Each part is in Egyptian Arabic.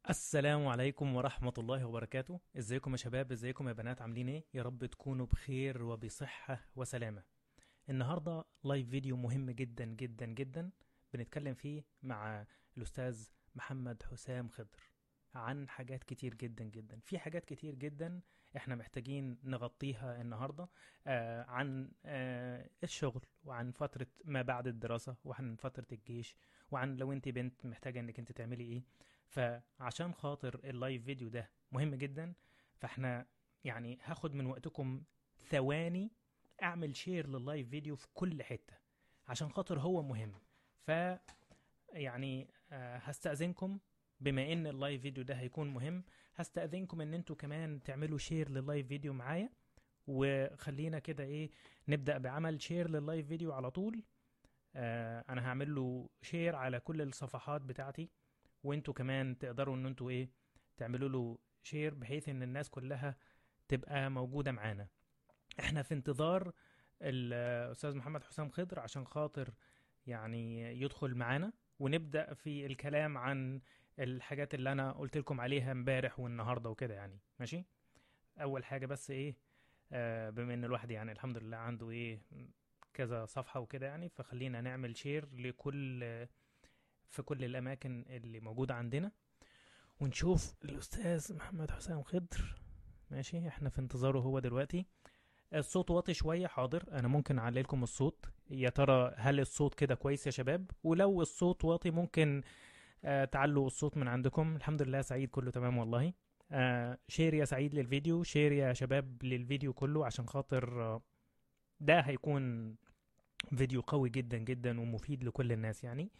السلام عليكم ورحمة الله وبركاته ازيكم يا شباب ازيكم يا بنات عاملين ايه يا رب تكونوا بخير وبصحة وسلامة النهاردة لايف فيديو مهم جدا جدا جدا بنتكلم فيه مع الأستاذ محمد حسام خضر عن حاجات كتير جدا جدا في حاجات كتير جدا احنا محتاجين نغطيها النهاردة آه عن آه الشغل وعن فترة ما بعد الدراسة وعن فترة الجيش وعن لو انت بنت محتاجة انك انت تعملي ايه فعشان خاطر اللايف فيديو ده مهم جدا فاحنا يعني هاخد من وقتكم ثواني اعمل شير لللايف فيديو في كل حتة عشان خاطر هو مهم ف يعني آه، هستأذنكم بما ان اللايف فيديو ده هيكون مهم هستأذنكم ان انتوا كمان تعملوا شير لللايف فيديو معايا وخلينا كده ايه نبدأ بعمل شير لللايف فيديو على طول آه انا هعمل له شير على كل الصفحات بتاعتي وانتوا كمان تقدروا ان انتوا ايه تعملوا له شير بحيث ان الناس كلها تبقى موجودة معانا احنا في انتظار الاستاذ محمد حسام خضر عشان خاطر يعني يدخل معانا ونبدأ في الكلام عن الحاجات اللي انا قلت لكم عليها امبارح والنهارده وكده يعني ماشي اول حاجة بس ايه آه بما ان الواحد يعني الحمد لله عنده ايه كذا صفحة وكده يعني فخلينا نعمل شير لكل في كل الأماكن اللي موجودة عندنا ونشوف الأستاذ محمد حسام خضر ماشي احنا في انتظاره هو دلوقتي الصوت واطي شوية حاضر أنا ممكن أعلي لكم الصوت يا ترى هل الصوت كده كويس يا شباب ولو الصوت واطي ممكن آه تعلوا الصوت من عندكم الحمد لله سعيد كله تمام والله آه شير يا سعيد للفيديو شير يا شباب للفيديو كله عشان خاطر آه ده هيكون فيديو قوي جدا جدا ومفيد لكل الناس يعني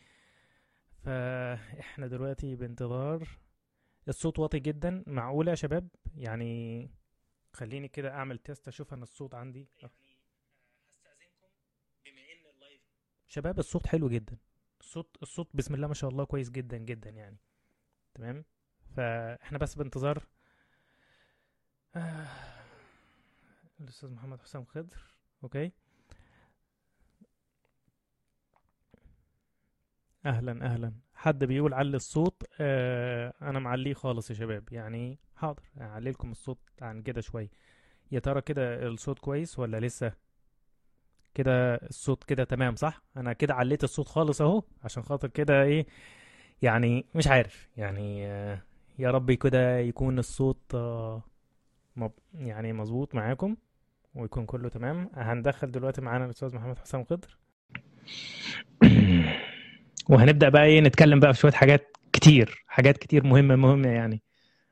فاحنا دلوقتي بانتظار الصوت واطي جدا معقولة يا شباب يعني خليني كده اعمل تيست اشوف انا الصوت عندي شباب الصوت حلو جدا الصوت الصوت بسم الله ما شاء الله كويس جدا جدا يعني تمام فاحنا بس بانتظار آه، الاستاذ محمد حسام خضر اوكي اهلا اهلا حد بيقول علي الصوت آه انا معليه خالص يا شباب يعني حاضر اعلي لكم الصوت عن كده شويه يا ترى كده الصوت كويس ولا لسه كده الصوت كده تمام صح انا كده عليت الصوت خالص اهو عشان خاطر كده ايه يعني مش عارف يعني آه يا رب كده يكون الصوت آه مب يعني مظبوط معاكم ويكون كله تمام هندخل دلوقتي معانا الاستاذ محمد حسام خضر وهنبدأ بقى ايه نتكلم بقى في شوية حاجات كتير حاجات كتير مهمة مهمة يعني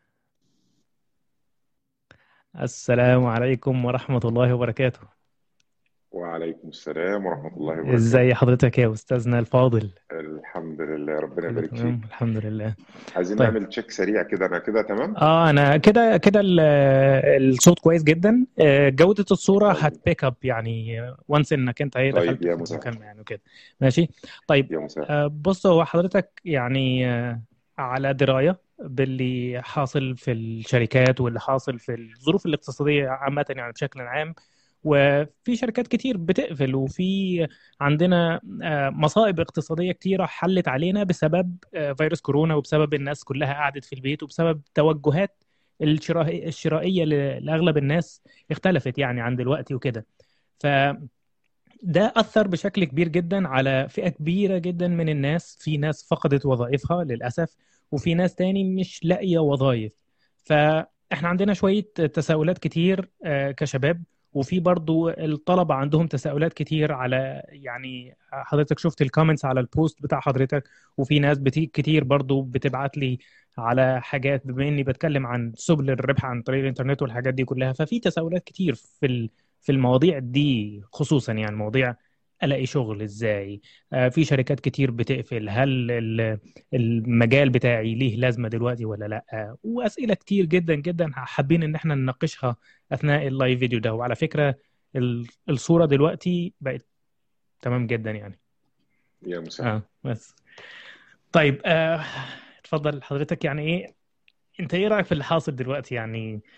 السلام عليكم ورحمة الله وبركاته وعليكم السلام ورحمة الله وبركاته ازاي حضرتك يا أستاذنا الفاضل الحمد لله ربنا كله يبارك تمام فيك الحمد لله عايزين طيب نعمل تشيك سريع كده أنا كده تمام اه انا كده كده ال- الصوت كويس جدا آه، جودة الصورة طيب هتبيك اب يعني وانس انك انت ايه طيب دخلت يا في مسهل المكالمة يعني وكده ماشي طيب يا مسهل آه، بص هو حضرتك يعني آه، على دراية باللي حاصل في الشركات واللي حاصل في الظروف الاقتصادية عامة يعني بشكل عام وفي شركات كتير بتقفل وفي عندنا آه، مصائب اقتصادية كتيرة حلت علينا بسبب آه، فيروس كورونا وبسبب الناس كلها قعدت في البيت وبسبب توجهات الشراء- الشرائية ل- لأغلب الناس اختلفت يعني عن دلوقتي وكده ف ده أثر بشكل كبير جدا على فئة كبيرة جدا من الناس في ناس فقدت وظائفها للأسف وفي ناس تاني مش لاقية وظائف فإحنا عندنا شوية تساؤلات كتير آه، كشباب وفي برضو الطلبة عندهم تساؤلات كتير على يعني حضرتك شفت الكومنتس على البوست بتاع حضرتك وفي ناس بتي كتير برضو بتبعت لي على حاجات بما اني بتكلم عن سبل الربح عن طريق الانترنت والحاجات دي كلها ففي تساؤلات كتير في ال... في المواضيع دي خصوصا يعني مواضيع الاقي شغل ازاي آه في شركات كتير بتقفل هل ال- المجال بتاعي ليه لازمة دلوقتي ولا لا آه واسئلة كتير جدا جدا حابين ان احنا نناقشها اثناء اللايف فيديو ده وعلى فكرة ال- الصورة دلوقتي بقت تمام جدا يعني يا مسهل اه بس طيب آه اتفضل حضرتك يعني ايه انت ايه رأيك في اللي حاصل دلوقتي يعني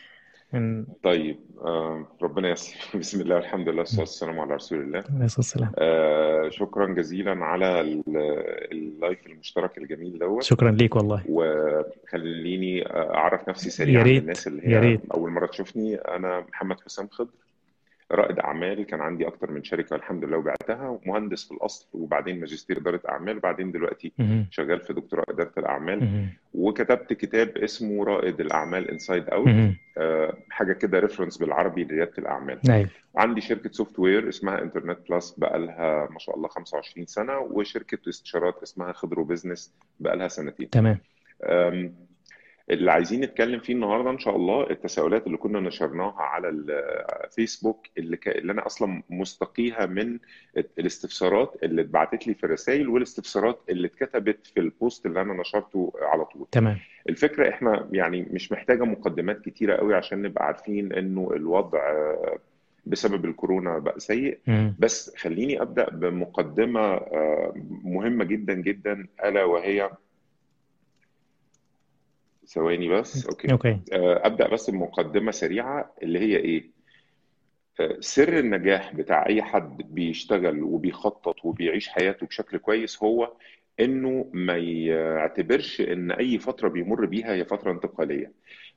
من طيب آه ربنا يسر بسم الله والحمد لله والصلاة والسلام على رسول الله عليه الصلاة والسلام آه شكرا جزيلا على ال- اللايف المشترك الجميل دوت شكرا ليك والله وخليني أعرف نفسي يا سريعا ريت للناس اللي يا هي ريت أول مرة تشوفني أنا محمد حسام خضر رائد أعمال كان عندي أكتر من شركة الحمد لله وبعتها ومهندس في الأصل وبعدين ماجستير إدارة أعمال وبعدين دلوقتي مهم. شغال في دكتوراه إدارة الأعمال مهم. وكتبت كتاب اسمه رائد الأعمال انسايد أوت مهم. حاجة كده ريفرنس بالعربي لريادة الأعمال ايوه وعندي شركة سوفت وير اسمها انترنت بلس بقالها ما شاء الله 25 سنة وشركة استشارات اسمها خضرو بيزنس بقالها سنتين تمام أم، اللي عايزين نتكلم فيه النهارده ان شاء الله التساؤلات اللي كنا نشرناها على الفيسبوك اللي ك... اللي انا اصلا مستقيها من الاستفسارات اللي اتبعتت لي في الرسائل والاستفسارات اللي اتكتبت في البوست اللي انا نشرته على طول تمام الفكره احنا يعني مش محتاجه مقدمات كتيره قوي عشان نبقى عارفين انه الوضع آه، بسبب الكورونا بقى سيء مهم. بس خليني ابدا بمقدمه آه، مهمه جدا جدا الا وهي ثواني بس اوكي اوكي آه، ابدا بس بمقدمه سريعه اللي هي ايه آه، سر النجاح بتاع اي حد بيشتغل وبيخطط وبيعيش حياته بشكل كويس هو انه ما يعتبرش ان اي فتره بيمر بيها هي فتره انتقاليه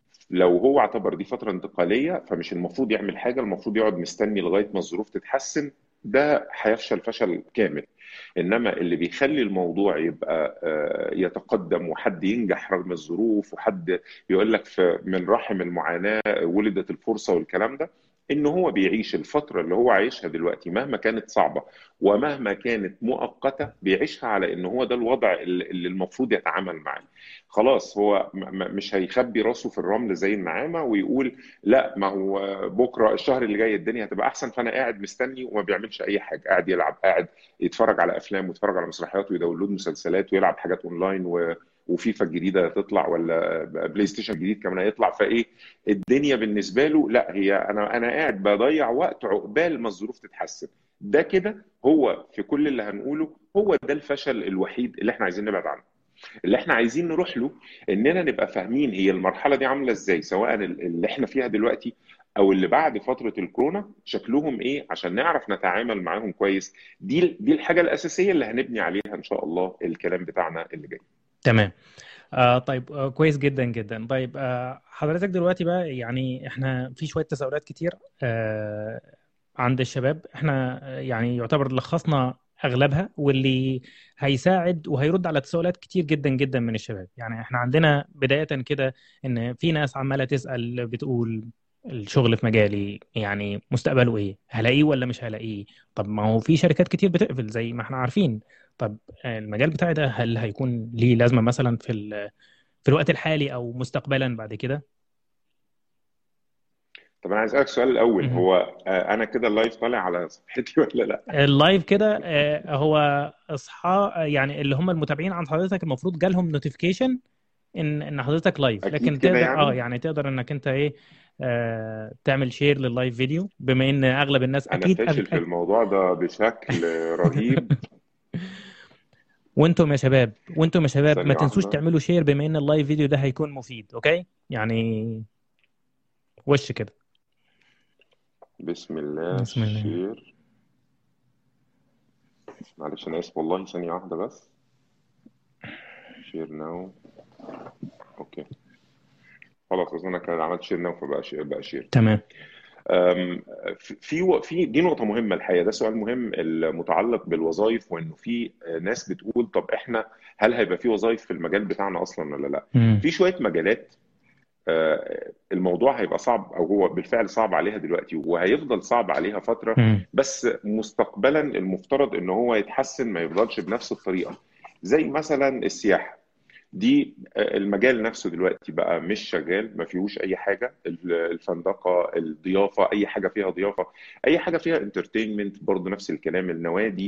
لو هو اعتبر دي فتره انتقاليه فمش المفروض يعمل حاجه المفروض يقعد مستني لغايه ما الظروف تتحسن ده هيفشل فشل كامل انما اللي بيخلي الموضوع يبقى آه، يتقدم وحد ينجح رغم الظروف وحد يقول لك في من رحم المعاناة ولدت الفرصة والكلام ده ان هو بيعيش الفترة اللي هو عايشها دلوقتي مهما كانت صعبة ومهما كانت مؤقتة بيعيشها على ان هو ده الوضع اللي اللي المفروض يتعامل معاه خلاص هو م- م- مش هيخبي راسه في الرمل زي النعامة ويقول لا ما هو بكرة الشهر اللي جاي الدنيا هتبقى احسن فانا قاعد مستني وما بيعملش اي حاجة قاعد يلعب قاعد يتفرج على افلام ويتفرج على مسرحيات ويداونلود مسلسلات ويلعب حاجات اونلاين و... وفيفا الجديده هتطلع ولا بلاي ستيشن جديد كمان هيطلع فايه الدنيا بالنسبه له لا هي انا انا قاعد بضيع وقت عقبال ما الظروف تتحسن ده كده هو في كل اللي هنقوله هو ده الفشل الوحيد اللي احنا عايزين نبعد عنه اللي احنا عايزين نروح له اننا نبقى فاهمين هي المرحله دي عامله ازاي سواء ال- اللي احنا فيها دلوقتي او اللي بعد فتره الكورونا شكلهم ايه عشان نعرف نتعامل معاهم كويس دي دي الحاجه الاساسيه اللي هنبني عليها ان شاء الله الكلام بتاعنا اللي جاي تمام آه طيب آه كويس جدا جدا طيب آه حضرتك دلوقتي بقى يعني احنا في شوية تساؤلات كتير آه عند الشباب احنا آه، يعني يعتبر لخصنا اغلبها واللي هيساعد وهيرد على تساؤلات كتير جدا جدا من الشباب يعني احنا عندنا بداية كده ان في ناس عمالة تسأل بتقول الشغل في مجالي يعني مستقبله ايه هلاقيه ولا مش هلاقيه طب ما هو في شركات كتير بتقفل زي ما احنا عارفين طب آه، المجال بتاعي ده هل هيكون ليه لازمة مثلا في ال- في الوقت الحالي او مستقبلا بعد كده طب انا عايز اسالك سؤال الاول مهم. هو آه، انا كده اللايف طالع على صفحتي ولا لا اللايف كده آه، هو اصحى يعني اللي هم المتابعين عن حضرتك المفروض جالهم نوتيفيكيشن ان ان حضرتك لايف اكيد لكن كده تقدر اه يعني يعني تقدر انك انت ايه آه تعمل شير لللايف فيديو بما ان اغلب الناس انا اكيد فاشل في أك... الموضوع ده بشكل رهيب وانتم يا شباب وانتم يا شباب ما ثانيه تنسوش واحده تعملوا شير بما ان اللايف فيديو ده هيكون مفيد اوكي يعني وش كده بسم الله بسم الله شير معلش انا اسف والله ثانيه واحده بس شير ناو اوكي خلاص اصل انا كان عملت شير ناو فبقى شير بقى شير تمام أم، في في في- دي نقطة مهمة الحقيقة ده سؤال مهم المتعلق بالوظائف وإنه في ناس بتقول طب إحنا هل هيبقى في وظائف في المجال بتاعنا أصلا ولا لا؟ مم. في شوية مجالات آه، الموضوع هيبقى صعب أو هو بالفعل صعب عليها دلوقتي وهيفضل صعب عليها فترة مم. بس مستقبلا المفترض إن هو يتحسن ما يفضلش بنفس الطريقة زي مثلا السياحة دي آه، المجال نفسه دلوقتي بقى مش شغال ما فيهوش اي حاجه ال- الفندقه الضيافه اي حاجه فيها ضيافه اي حاجه فيها انترتينمنت برضه نفس الكلام النوادي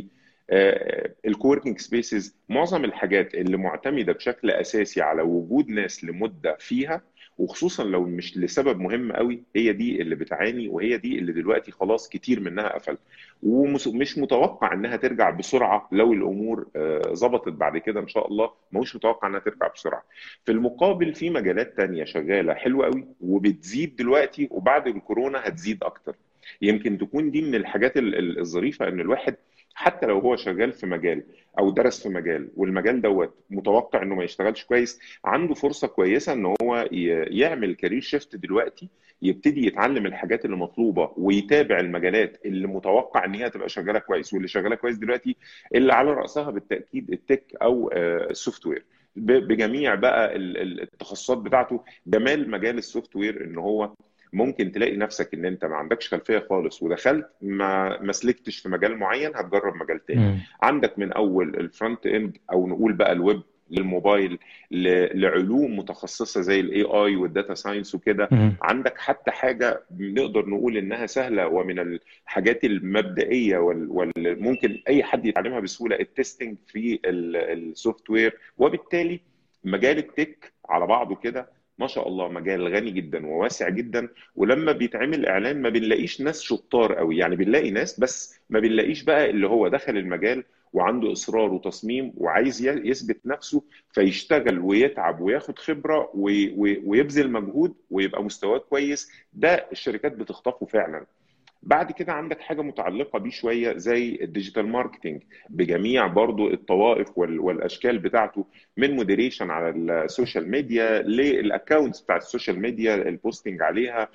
الكوركينج سبيسز معظم الحاجات اللي معتمده بشكل اساسي على وجود ناس لمده فيها وخصوصا لو مش لسبب مهم قوي هي دي اللي بتعاني وهي دي اللي دلوقتي خلاص كتير منها قفل ومش متوقع انها ترجع بسرعه لو الامور ظبطت بعد كده ان شاء الله مش متوقع انها ترجع بسرعه في المقابل في مجالات تانية شغاله حلوه قوي وبتزيد دلوقتي وبعد الكورونا هتزيد اكتر يمكن تكون دي من الحاجات الظريفه ان الواحد حتى لو هو شغال في مجال او درس في مجال والمجال دوت متوقع انه ما يشتغلش كويس عنده فرصه كويسه ان هو يعمل كارير شيفت دلوقتي يبتدي يتعلم الحاجات اللي مطلوبه ويتابع المجالات اللي متوقع ان هي تبقى شغاله كويس واللي شغاله كويس دلوقتي اللي على راسها بالتاكيد التك او السوفت وير بجميع بقى التخصصات بتاعته جمال مجال السوفت وير ان هو ممكن تلاقي نفسك ان انت ما عندكش خلفيه خالص ودخلت ما ما سلكتش في مجال معين هتجرب مجال تاني م. عندك من اول الفرونت اند او نقول بقى الويب للموبايل لعلوم متخصصه زي الاي اي والداتا ساينس وكده عندك حتى حاجه نقدر نقول انها سهله ومن الحاجات المبدئيه وممكن اي حد يتعلمها بسهوله التستنج في السوفت وير وبالتالي مجال التك على بعضه كده ما شاء الله مجال غني جدا وواسع جدا ولما بيتعمل اعلان ما بنلاقيش ناس شطار قوي يعني بنلاقي ناس بس ما بنلاقيش بقى اللي هو دخل المجال وعنده اصرار وتصميم وعايز يثبت نفسه فيشتغل ويتعب وياخد خبره ويبذل مجهود ويبقى مستواه كويس ده الشركات بتخطفه فعلا بعد كده عندك حاجه متعلقه بيه شويه زي الديجيتال ماركتنج بجميع برضو الطوائف والاشكال بتاعته من مودريشن على السوشيال ميديا للاكونتس بتاع السوشيال ميديا البوستنج عليها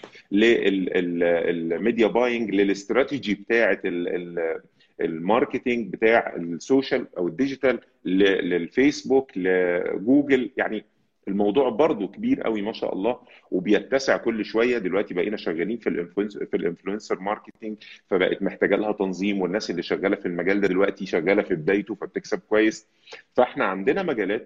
للميديا باينج للاستراتيجي بتاعه الماركتنج بتاع السوشيال او الديجيتال للفيسبوك لجوجل يعني الموضوع برضه كبير قوي ما شاء الله وبيتسع كل شويه دلوقتي بقينا شغالين في الانفلونس في الانفلونسر ماركتنج فبقت محتاجه لها تنظيم والناس اللي شغاله في المجال ده دلوقتي شغاله في بدايته فبتكسب كويس فاحنا عندنا مجالات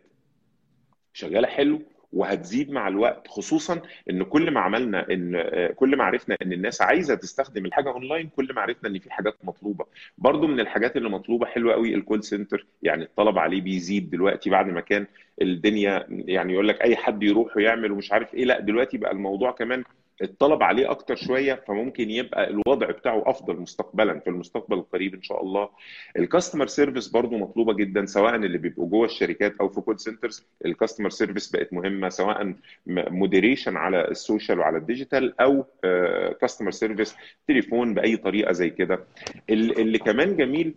شغاله حلو وهتزيد مع الوقت خصوصا ان كل ما عملنا ان كل ما عرفنا ان الناس عايزه تستخدم الحاجه اونلاين كل ما عرفنا ان في حاجات مطلوبه برضو من الحاجات اللي مطلوبه حلوه قوي الكول سنتر يعني الطلب عليه بيزيد دلوقتي بعد ما كان الدنيا يعني يقول لك اي حد يروح ويعمل ومش عارف ايه لا دلوقتي بقى الموضوع كمان الطلب عليه اكتر شويه فممكن يبقى الوضع بتاعه افضل مستقبلا في المستقبل القريب ان شاء الله الكاستمر سيرفيس برضو مطلوبه جدا سواء اللي بيبقوا جوه الشركات او في كول سنترز الكاستمر سيرفيس بقت مهمه سواء مودريشن على السوشيال وعلى الديجيتال او كاستمر سيرفيس تليفون باي طريقه زي كده اللي كمان جميل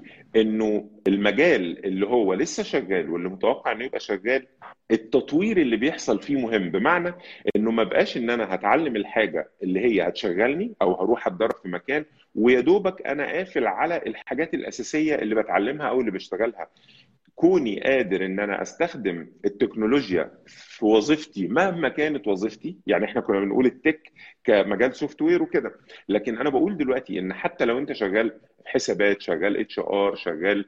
انه المجال اللي هو لسه شغال واللي متوقع انه يبقى شغال التطوير اللي بيحصل فيه مهم بمعنى انه ما بقاش ان انا هتعلم الحاجه اللي هي هتشغلني او هروح اتدرب في مكان ويا دوبك انا قافل على الحاجات الاساسيه اللي بتعلمها او اللي بشتغلها كوني قادر ان انا استخدم التكنولوجيا في وظيفتي مهما كانت وظيفتي يعني احنا كنا بنقول التك كمجال سوفت وير وكده لكن انا بقول دلوقتي ان حتى لو انت شغال حسابات شغال اتش ار شغال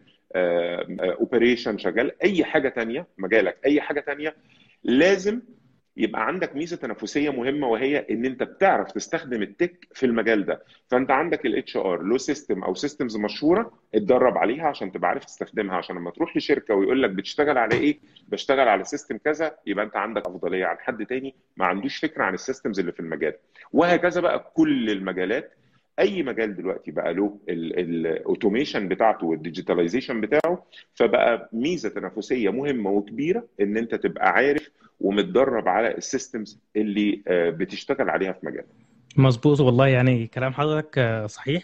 اوبريشن شغال اي حاجه تانية مجالك اي حاجه تانية لازم يبقى عندك ميزه تنافسيه مهمه وهي ان انت بتعرف تستخدم التك في المجال ده فانت عندك الاتش ار له سيستم او سيستمز مشهوره اتدرب عليها عشان تبقى عارف تستخدمها عشان لما تروح لشركه ويقول لك بتشتغل على ايه بشتغل على سيستم كذا يبقى انت عندك افضليه عن حد تاني ما عندوش فكره عن السيستمز اللي في المجال وهكذا بقى كل المجالات اي مجال دلوقتي بقى له الاوتوميشن بتاعته والديجيتاليزيشن بتاعه فبقى ميزه تنافسيه مهمه وكبيره ان انت تبقى عارف ومتدرب على السيستمز اللي بتشتغل عليها في مجالك مظبوط والله يعني كلام حضرتك صحيح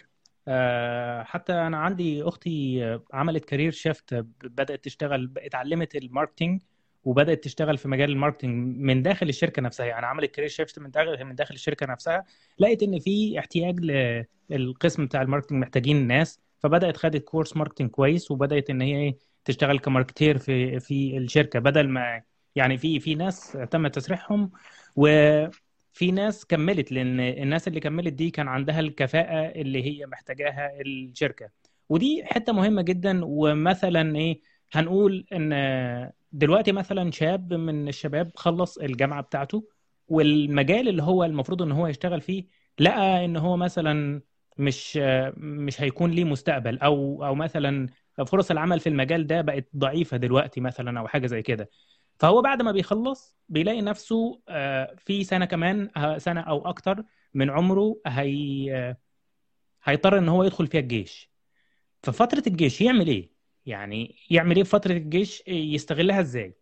حتى انا عندي اختي عملت كارير شيفت بدات تشتغل اتعلمت الماركتنج وبدات تشتغل في مجال الماركتنج من داخل الشركه نفسها يعني عملت كارير شيفت من داخل من داخل الشركه نفسها لقيت ان في احتياج للقسم بتاع الماركتنج محتاجين ناس فبدات خدت كورس ماركتنج كويس وبدات ان هي ايه تشتغل كماركتير في في الشركه بدل ما يعني في في ناس تم تسريحهم وفي ناس كملت لان الناس اللي كملت دي كان عندها الكفاءه اللي هي محتاجاها الشركه ودي حته مهمه جدا ومثلا ايه هنقول ان دلوقتي مثلا شاب من الشباب خلص الجامعه بتاعته والمجال اللي هو المفروض ان هو يشتغل فيه لقى ان هو مثلا مش مش هيكون ليه مستقبل او او مثلا فرص العمل في المجال ده بقت ضعيفة دلوقتي مثلا او حاجة زي كده فهو بعد ما بيخلص بيلاقي نفسه آه، في سنة كمان آه، سنة او اكتر من عمره هي آه، هيضطر ان هو يدخل فيها الجيش ففترة الجيش يعمل ايه يعني يعمل ايه في فترة الجيش يستغلها ازاي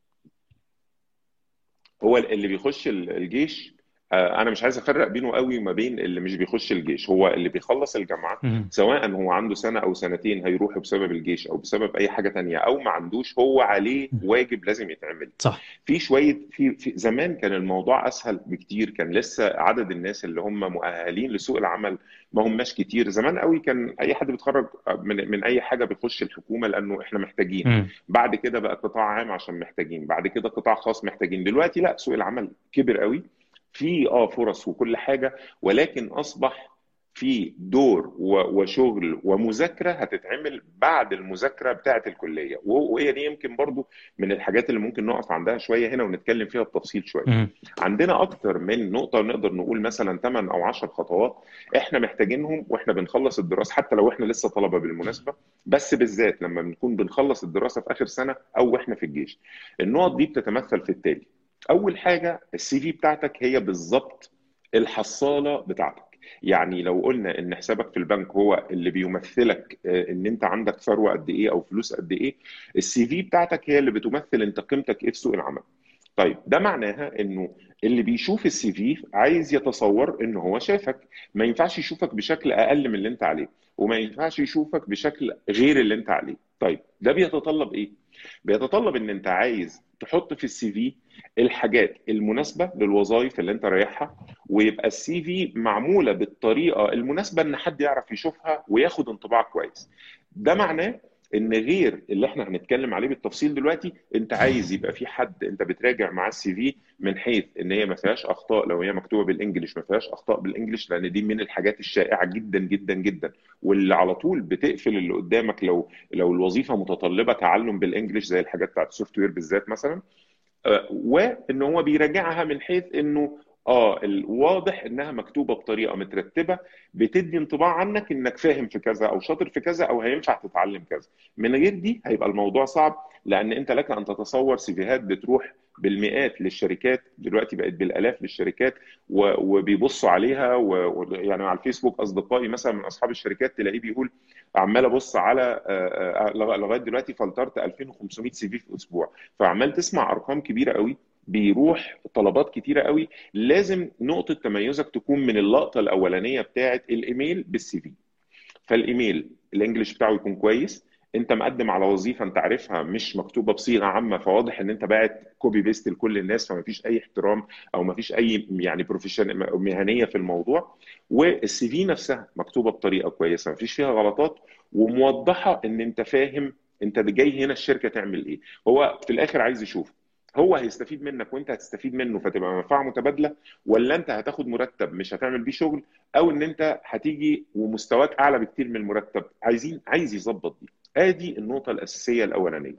هو اللي بيخش ال- الجيش آه، انا مش عايز افرق بينه قوي ما بين اللي مش بيخش الجيش هو اللي بيخلص الجامعه مهم. سواء هو عنده سنه او سنتين هيروح بسبب الجيش او بسبب اي حاجه تانية او ما عندوش هو عليه واجب لازم يتعمل صح في شويه في, في زمان كان الموضوع اسهل بكتير كان لسه عدد الناس اللي هم مؤهلين لسوق العمل ما هماش كتير زمان قوي كان اي حد بيتخرج من من اي حاجه بيخش الحكومه لانه احنا محتاجين مم. بعد كده بقى قطاع عام عشان محتاجين بعد كده قطاع خاص محتاجين دلوقتي لا سوق العمل كبر قوي في اه فرص وكل حاجه ولكن اصبح في دور و- وشغل ومذاكره هتتعمل بعد المذاكره بتاعه الكليه و- وهي دي يمكن برضو من الحاجات اللي ممكن نقف عندها شويه هنا ونتكلم فيها بتفصيل شويه مم. عندنا اكتر من نقطه نقدر نقول مثلا 8 او 10 خطوات احنا محتاجينهم واحنا بنخلص الدراسه حتى لو احنا لسه طلبه بالمناسبه بس بالذات لما بنكون بنخلص الدراسه في اخر سنه او احنا في الجيش النقط دي بتتمثل في التالي اول حاجه السي في بتاعتك هي بالظبط الحصاله بتاعتك يعني لو قلنا ان حسابك في البنك هو اللي بيمثلك آه، ان انت عندك ثروه قد ايه او فلوس قد ايه السي في بتاعتك هي اللي بتمثل انت قيمتك ايه في سوق العمل طيب ده معناها انه اللي بيشوف السي في عايز يتصور ان هو شافك ما ينفعش يشوفك بشكل اقل من اللي انت عليه وما ينفعش يشوفك بشكل غير اللي انت عليه طيب ده بيتطلب ايه بيتطلب ان انت عايز تحط في السي في الحاجات المناسبه للوظائف اللي انت رايحها ويبقى السي في معموله بالطريقه المناسبه ان حد يعرف يشوفها وياخد انطباع كويس ده معناه ان غير اللي احنا هنتكلم عليه بالتفصيل دلوقتي انت عايز يبقى في حد انت بتراجع معاه السي في من حيث ان هي ما فيهاش اخطاء لو هي مكتوبه بالانجلش ما فيهاش اخطاء بالانجلش لان دي من الحاجات الشائعه جدا جدا جدا واللي على طول بتقفل اللي قدامك لو لو الوظيفه متطلبه تعلم بالانجلش زي الحاجات بتاعت السوفت وير بالذات مثلا آه، وان هو بيراجعها من حيث انه اه الواضح انها مكتوبه بطريقه مترتبه بتدي انطباع عنك انك فاهم في كذا او شاطر في كذا او هينفع تتعلم كذا من غير دي هيبقى الموضوع صعب لان انت لك ان تتصور سيفيهات بتروح بالمئات للشركات دلوقتي بقت بالالاف للشركات و- وبيبصوا عليها و- و- يعني على الفيسبوك اصدقائي مثلا من اصحاب الشركات تلاقيه بيقول عمال ابص على آه، آه، لغ- لغايه دلوقتي فلترت 2500 سي في في اسبوع فعمال تسمع ارقام كبيره قوي بيروح طلبات كتيره قوي لازم نقطه تميزك تكون من اللقطه الاولانيه بتاعه الايميل بالسي في فالايميل الانجليش بتاعه يكون كويس انت مقدم على وظيفه انت عارفها مش مكتوبه بصيغه عامه فواضح ان انت باعت كوبي بيست لكل الناس فما فيش اي احترام او ما فيش اي يعني بروفيشن مهنيه في الموضوع والسي في نفسها مكتوبه بطريقه كويسه ما فيش فيها غلطات وموضحه ان انت فاهم انت جاي هنا الشركه تعمل ايه هو في الاخر عايز يشوف هو هيستفيد منك وانت هتستفيد منه فتبقى منفعه متبادله ولا انت هتاخد مرتب مش هتعمل بيه شغل او ان انت هتيجي ومستواك اعلى بكتير من المرتب عايزين عايز يظبط دي ادي النقطه الاساسيه الاولانيه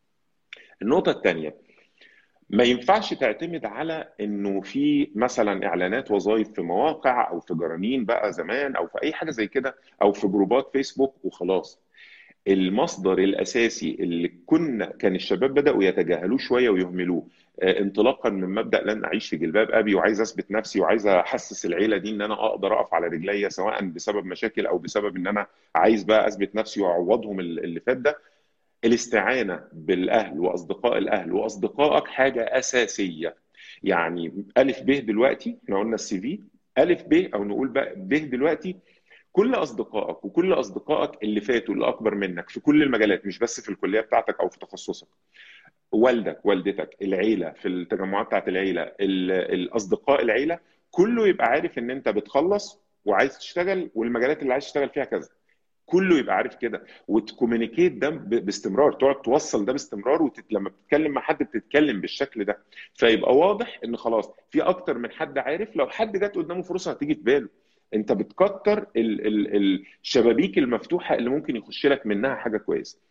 النقطه الثانيه ما ينفعش تعتمد على انه في مثلا اعلانات وظائف في مواقع او في جرانين بقى زمان او في اي حاجه زي كده او في جروبات فيسبوك وخلاص المصدر الاساسي اللي كنا كان الشباب بداوا يتجاهلوه شويه ويهملوه آه، انطلاقا من مبدا لن اعيش في جلباب ابي وعايز اثبت نفسي وعايز احسس العيله دي ان انا اقدر اقف على رجليا سواء بسبب مشاكل او بسبب ان انا عايز بقى اثبت نفسي واعوضهم اللي فات ده الاستعانه بالاهل واصدقاء الاهل واصدقائك حاجه اساسيه يعني الف ب دلوقتي احنا قلنا السي في الف ب او نقول بقى ب دلوقتي كل اصدقائك وكل اصدقائك اللي فاتوا اللي اكبر منك في كل المجالات مش بس في الكليه بتاعتك او في تخصصك والدك والدتك العيله في التجمعات بتاعت العيله ال- الاصدقاء العيله كله يبقى عارف ان انت بتخلص وعايز تشتغل والمجالات اللي عايز تشتغل فيها كذا كله يبقى عارف كده وتكومينيكيت ده ب- باستمرار تقعد توصل ده باستمرار ولما بتتكلم مع حد بتتكلم بالشكل ده فيبقى واضح ان خلاص في اكتر من حد عارف لو حد جت قدامه فرصه هتيجي في باله انت بتكتر ال ال الشبابيك المفتوحه اللي ممكن يخش لك منها حاجه كويسه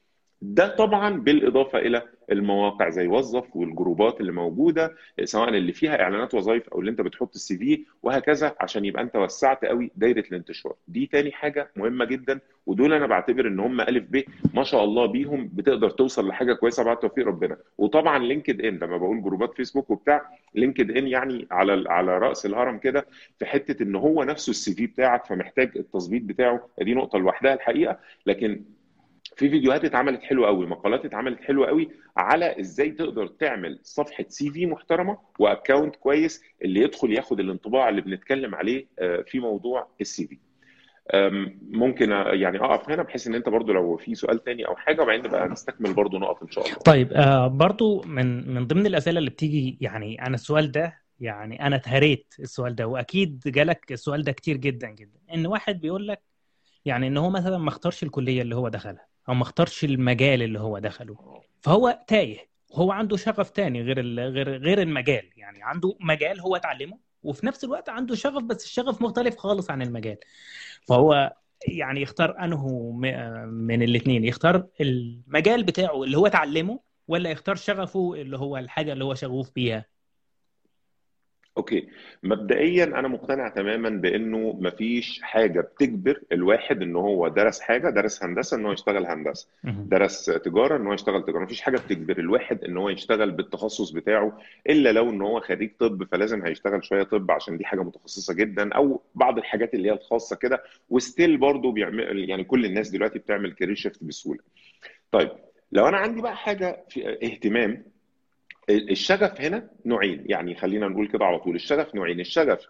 ده طبعا بالاضافه الى المواقع زي وظف والجروبات اللي موجوده سواء اللي فيها اعلانات وظائف او اللي انت بتحط السي في وهكذا عشان يبقى انت وسعت قوي دايره الانتشار دي تاني حاجه مهمه جدا ودول انا بعتبر ان هم الف ب ما شاء الله بيهم بتقدر توصل لحاجه كويسه بعد توفيق ربنا وطبعا لينكد ان لما بقول جروبات فيسبوك وبتاع لينكد ان يعني على على راس الهرم كده في حته ان هو نفسه السي في بتاعك فمحتاج التظبيط بتاعه دي نقطه لوحدها الحقيقه لكن في فيديوهات اتعملت حلوه قوي مقالات اتعملت حلوه قوي على ازاي تقدر تعمل صفحه سي في محترمه واكونت كويس اللي يدخل ياخد الانطباع اللي بنتكلم عليه في موضوع السي في ممكن يعني اقف هنا بحيث ان انت برضو لو في سؤال تاني او حاجه وبعدين نبقى نستكمل برضو نقط ان شاء الله طيب آه برضو من من ضمن الاسئله اللي بتيجي يعني انا السؤال ده يعني انا اتهريت السؤال ده واكيد جالك السؤال ده كتير جدا جدا ان واحد بيقول لك يعني ان هو مثلا ما اختارش الكليه اللي هو دخلها او ما اختارش المجال اللي هو دخله فهو تايه هو عنده شغف تاني غير غير غير المجال يعني عنده مجال هو اتعلمه وفي نفس الوقت عنده شغف بس الشغف مختلف خالص عن المجال فهو يعني يختار انه من الاثنين يختار المجال بتاعه اللي هو اتعلمه ولا يختار شغفه اللي هو الحاجه اللي هو شغوف بيها اوكي مبدئيا انا مقتنع تماما بانه مفيش حاجه بتجبر الواحد ان هو درس حاجه درس هندسه ان هو يشتغل هندسه درس تجاره ان هو يشتغل تجاره مفيش حاجه بتجبر الواحد ان هو يشتغل بالتخصص بتاعه الا لو ان هو خريج طب فلازم هيشتغل شويه طب عشان دي حاجه متخصصه جدا او بعض الحاجات اللي هي الخاصه كده وستيل برضه بيعمل يعني كل الناس دلوقتي بتعمل كارير شيفت بسهوله طيب لو انا عندي بقى حاجه في اهتمام الشغف هنا نوعين يعني خلينا نقول كده على طول الشغف نوعين الشغف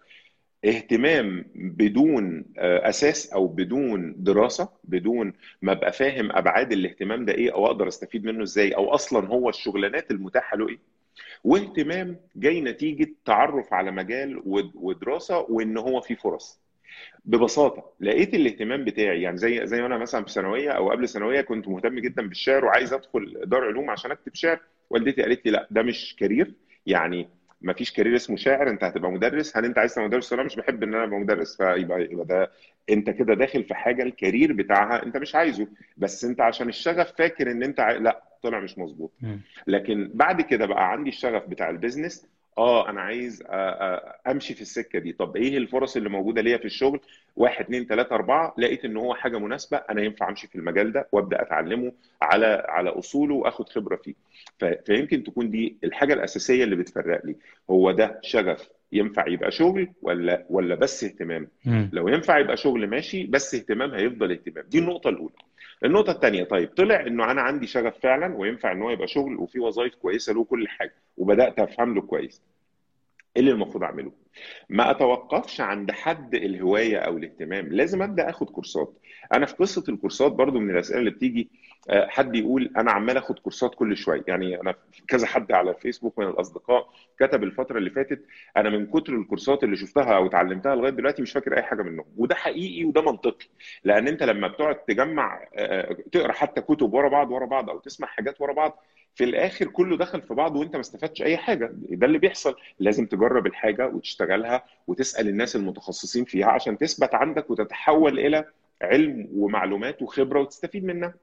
اهتمام بدون اساس او بدون دراسه بدون ما ابقى فاهم ابعاد الاهتمام ده ايه او اقدر استفيد منه ازاي او اصلا هو الشغلانات المتاحه له ايه واهتمام جاي نتيجه تعرف على مجال ودراسه وان هو في فرص ببساطه لقيت الاهتمام بتاعي يعني زي زي انا مثلا في ثانويه او قبل ثانويه كنت مهتم جدا بالشعر وعايز ادخل دار علوم عشان اكتب شعر والدتي قالت لي لا ده مش كارير يعني ما فيش كارير اسمه شاعر انت هتبقى مدرس هل انت عايز تبقى مدرس ولا مش بحب ان انا ابقى مدرس فيبقى يبقى ده انت كده داخل في حاجه الكارير بتاعها انت مش عايزه بس انت عشان الشغف فاكر ان انت عاي... لا طلع مش مظبوط لكن بعد كده بقى عندي الشغف بتاع البيزنس اه انا عايز امشي في السكه دي طب ايه الفرص اللي موجوده ليا في الشغل واحد اثنين ثلاثة أربعة لقيت إن هو حاجة مناسبة أنا ينفع أمشي في المجال ده وأبدأ أتعلمه على على أصوله وآخد خبرة فيه فيمكن تكون دي الحاجة الأساسية اللي بتفرق لي هو ده شغف ينفع يبقى شغل ولا ولا بس اهتمام م. لو ينفع يبقى شغل ماشي بس اهتمام هيفضل اهتمام دي النقطة الأولى النقطة الثانية طيب طلع إنه أنا عندي شغف فعلا وينفع إن هو يبقى شغل وفي وظائف كويسة له كل حاجة وبدأت أفهم له كويس ايه اللي المفروض اعمله؟ ما اتوقفش عند حد الهوايه او الاهتمام، لازم ابدا اخد كورسات. انا في قصه الكورسات برضو من الاسئله اللي بتيجي حد يقول انا عمال اخد كورسات كل شويه، يعني انا كذا حد على الفيسبوك من الاصدقاء كتب الفتره اللي فاتت انا من كتر الكورسات اللي شفتها او اتعلمتها لغايه دلوقتي مش فاكر اي حاجه منهم، وده حقيقي وده منطقي، لان انت لما بتقعد تجمع تقرا حتى كتب ورا بعض ورا بعض او تسمع حاجات ورا بعض في الاخر كله دخل في بعض وانت ما استفدتش اي حاجه ده اللي بيحصل لازم تجرب الحاجه وتشتغلها وتسال الناس المتخصصين فيها عشان تثبت عندك وتتحول الى علم ومعلومات وخبره وتستفيد منها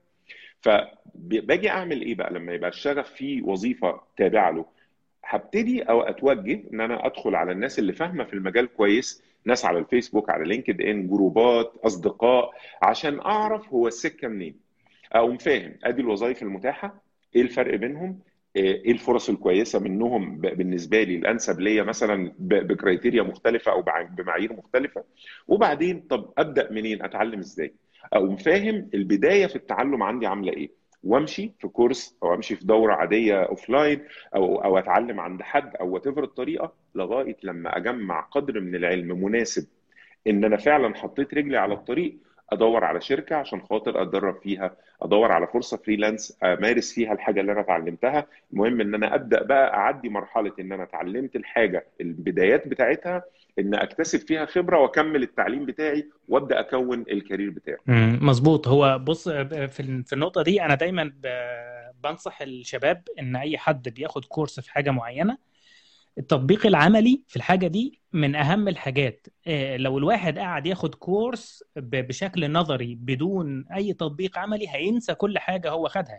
فباجي اعمل ايه بقى لما يبقى الشغف في وظيفه تابعه له هبتدي او اتوجه ان انا ادخل على الناس اللي فاهمه في المجال كويس ناس على الفيسبوك على لينكد ان جروبات اصدقاء عشان اعرف هو السكه منين اقوم فاهم ادي الوظائف المتاحه ايه الفرق بينهم ايه الفرص الكويسه منهم بالنسبه لي الانسب ليا مثلا بكريتيريا مختلفه او بمعايير مختلفه وبعدين طب ابدا منين اتعلم ازاي اقوم فاهم البدايه في التعلم عندي عامله ايه وامشي في كورس او امشي في دوره عاديه اوف لاين او او اتعلم عند حد او وات الطريقه لغايه لما اجمع قدر من العلم مناسب ان انا فعلا حطيت رجلي على الطريق ادور على شركه عشان خاطر اتدرب فيها ادور على فرصه فريلانس امارس فيها الحاجه اللي انا اتعلمتها المهم ان انا ابدا بقى اعدي مرحله ان انا اتعلمت الحاجه البدايات بتاعتها ان اكتسب فيها خبره واكمل التعليم بتاعي وابدا اكون الكارير بتاعي مظبوط هو بص في في النقطه دي انا دايما بنصح الشباب ان اي حد بياخد كورس في حاجه معينه التطبيق العملي في الحاجه دي من اهم الحاجات لو الواحد قاعد ياخد كورس بشكل نظري بدون اي تطبيق عملي هينسى كل حاجه هو خدها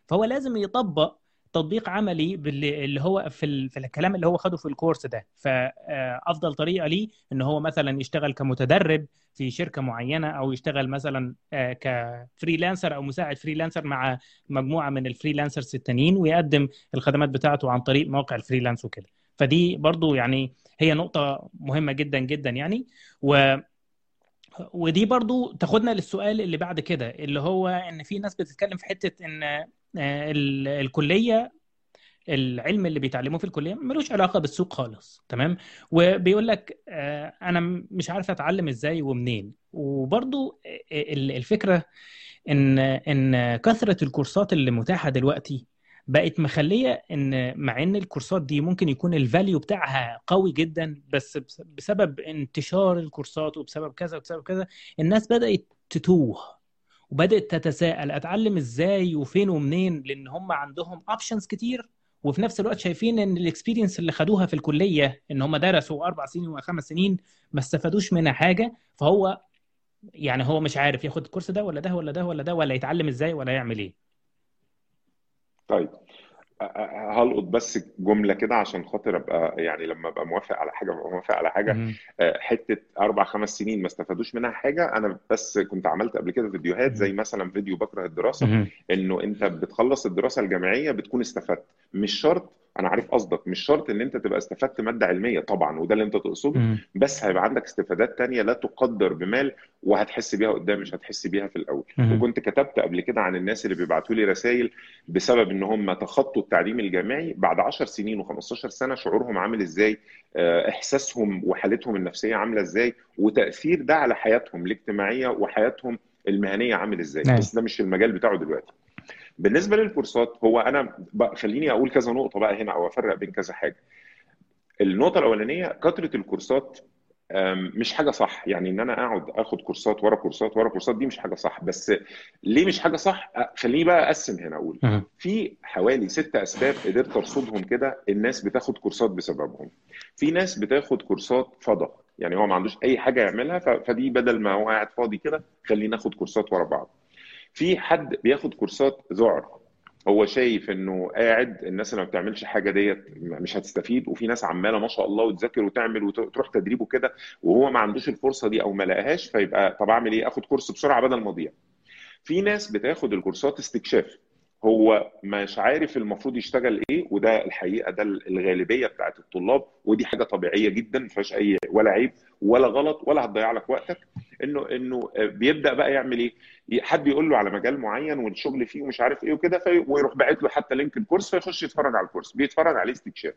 فهو لازم يطبق تطبيق عملي باللي اللي هو في ال... في الكلام اللي هو خده في الكورس ده فافضل طريقه ليه ان هو مثلا يشتغل كمتدرب في شركه معينه او يشتغل مثلا آه، كفريلانسر او مساعد فريلانسر مع مجموعه من الفريلانسرز التانيين ويقدم الخدمات بتاعته عن طريق مواقع الفريلانس وكده فدي برضو يعني هي نقطه مهمه جدا جدا يعني و ودي برضو تاخدنا للسؤال اللي بعد كده اللي هو ان في ناس بتتكلم في حته ان آه، ال- الكليه العلم اللي بيتعلموه في الكليه ملوش علاقه بالسوق خالص تمام وبيقول لك آه، انا م- مش عارف اتعلم ازاي ومنين وبرضو ال- الفكره ان ان كثره الكورسات اللي متاحه دلوقتي بقت مخليه ان مع ان الكورسات دي ممكن يكون الفاليو بتاعها قوي جدا بس بس- بسبب انتشار الكورسات وبسبب كذا وبسبب كذا الناس بدأت تتوه وبدأت تتساءل اتعلم ازاي وفين ومنين لان هم عندهم اوبشنز كتير وفي نفس الوقت شايفين ان الاكسبيرينس اللي خدوها في الكليه ان هم درسوا اربع سنين وخمس سنين ما استفادوش منها حاجه فهو يعني هو مش عارف ياخد الكورس ده ولا ده ولا ده ولا ده ولا يتعلم ازاي ولا يعمل ايه طيب أ- أ- هلقط بس جمله كده عشان خاطر ابقى يعني لما ابقى موافق على حاجه ابقى موافق على حاجه مهم. آه، حته اربع خمس سنين ما استفادوش منها حاجه انا بس كنت عملت قبل كده فيديوهات زي مهم. مثلا فيديو بكره الدراسه مهم. انه انت بتخلص الدراسه الجامعيه بتكون استفدت مش شرط انا عارف قصدك مش شرط ان انت تبقى استفدت ماده علميه طبعا وده اللي انت تقصده مهم. بس هيبقى عندك استفادات تانية لا تقدر بمال وهتحس بيها قدام مش هتحس بيها في الاول مهم. وكنت كتبت قبل كده عن الناس اللي بيبعتوا لي رسائل بسبب ان هم تخطوا التعليم الجامعي بعد 10 سنين و15 سنه شعورهم عامل ازاي آه، احساسهم وحالتهم النفسيه عامله ازاي وتاثير ده على حياتهم الاجتماعيه وحياتهم المهنيه عامل ازاي نعم بس ده مش المجال بتاعه دلوقتي بالنسبه للكورسات هو انا بقى خليني اقول كذا نقطه بقى هنا او افرق بين كذا حاجه النقطه الاولانيه كثره الكورسات أم، مش حاجه صح يعني ان انا اقعد اخد كورسات ورا كورسات ورا كورسات دي مش حاجه صح بس ليه مش حاجه صح أ- خليني بقى اقسم هنا اقول مهم. في حوالي ست اسباب قدرت ارصدهم كده الناس بتاخد كورسات بسببهم في ناس بتاخد كورسات فضا يعني هو ما عندوش اي حاجه يعملها ف- فدي بدل ما هو قاعد فاضي كده خليه ناخد كورسات ورا بعض في حد بياخد كورسات ذعر هو شايف انه قاعد الناس اللي ما بتعملش حاجه ديت مش هتستفيد وفي ناس عماله ما شاء الله وتذاكر وتعمل وتروح تدريب وكده وهو ما عندوش الفرصه دي او ما لقاهاش فيبقى طب اعمل ايه اخد كورس بسرعه بدل ما اضيع في ناس بتاخد الكورسات استكشاف هو مش عارف المفروض يشتغل ايه وده الحقيقه ده الغالبيه بتاعت الطلاب ودي حاجه طبيعيه جدا ما فيهاش اي ولا عيب ولا غلط ولا هتضيع لك وقتك انه انه بيبدا بقى يعمل ايه؟ حد يقول له على مجال معين والشغل فيه ومش عارف ايه وكده في ويروح باعت له حتى لينك الكورس فيخش يتفرج على الكورس بيتفرج عليه استكشاف.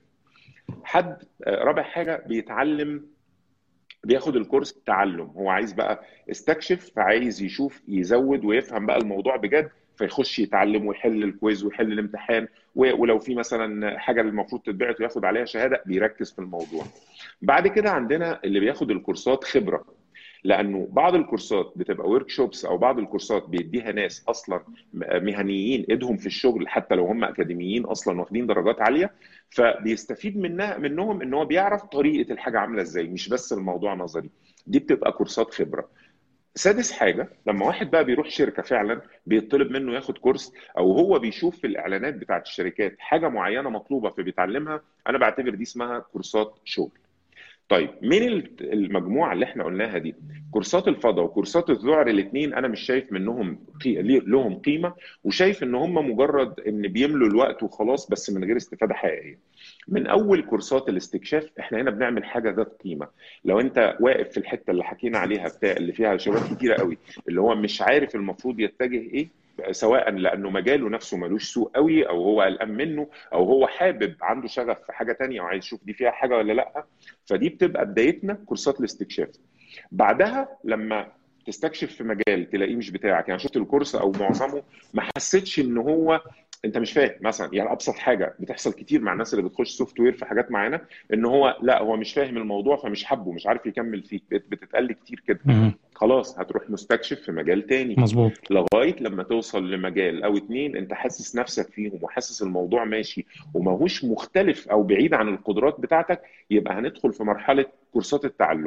حد رابع حاجه بيتعلم بياخد الكورس تعلم هو عايز بقى استكشف فعايز يشوف يزود ويفهم بقى الموضوع بجد فيخش يتعلم ويحل الكويز ويحل الامتحان ولو في مثلا حاجه المفروض تتبعت وياخد عليها شهاده بيركز في الموضوع. بعد كده عندنا اللي بياخد الكورسات خبره لانه بعض الكورسات بتبقى ورك شوبس او بعض الكورسات بيديها ناس اصلا مهنيين ايدهم في الشغل حتى لو هم اكاديميين اصلا واخدين درجات عاليه فبيستفيد منها منهم ان هو بيعرف طريقه الحاجه عامله ازاي مش بس الموضوع نظري دي بتبقى كورسات خبره سادس حاجة لما واحد بقى بيروح شركة فعلا بيطلب منه ياخد كورس أو هو بيشوف في الإعلانات بتاعت الشركات حاجة معينة مطلوبة فبيتعلمها أنا بعتبر دي اسمها كورسات شغل طيب من المجموعه اللي احنا قلناها دي كورسات الفضاء وكورسات الذعر الاثنين انا مش شايف منهم قي... لهم قيمه وشايف ان هم مجرد ان بيملوا الوقت وخلاص بس من غير استفاده حقيقيه من اول كورسات الاستكشاف احنا هنا بنعمل حاجه ذات قيمه لو انت واقف في الحته اللي حكينا عليها بتاع اللي فيها شباب كتيره قوي اللي هو مش عارف المفروض يتجه ايه سواء لانه مجاله نفسه ملوش سوق قوي او هو قلقان منه او هو حابب عنده شغف في حاجه تانية وعايز يشوف دي فيها حاجه ولا لا فدي بتبقى بدايتنا كورسات الاستكشاف بعدها لما تستكشف في مجال تلاقيه مش بتاعك يعني شفت الكورس او معظمه ما حسيتش ان هو انت مش فاهم مثلا يعني ابسط حاجه بتحصل كتير مع الناس اللي بتخش سوفت وير في حاجات معينه ان هو لا هو مش فاهم الموضوع فمش حابه مش عارف يكمل فيه بتتقال كتير كده خلاص هتروح مستكشف في مجال تاني مظبوط لغايه لما توصل لمجال او اتنين انت حاسس نفسك فيهم وحاسس الموضوع ماشي وماهوش مختلف او بعيد عن القدرات بتاعتك يبقى هندخل في مرحله كورسات التعلم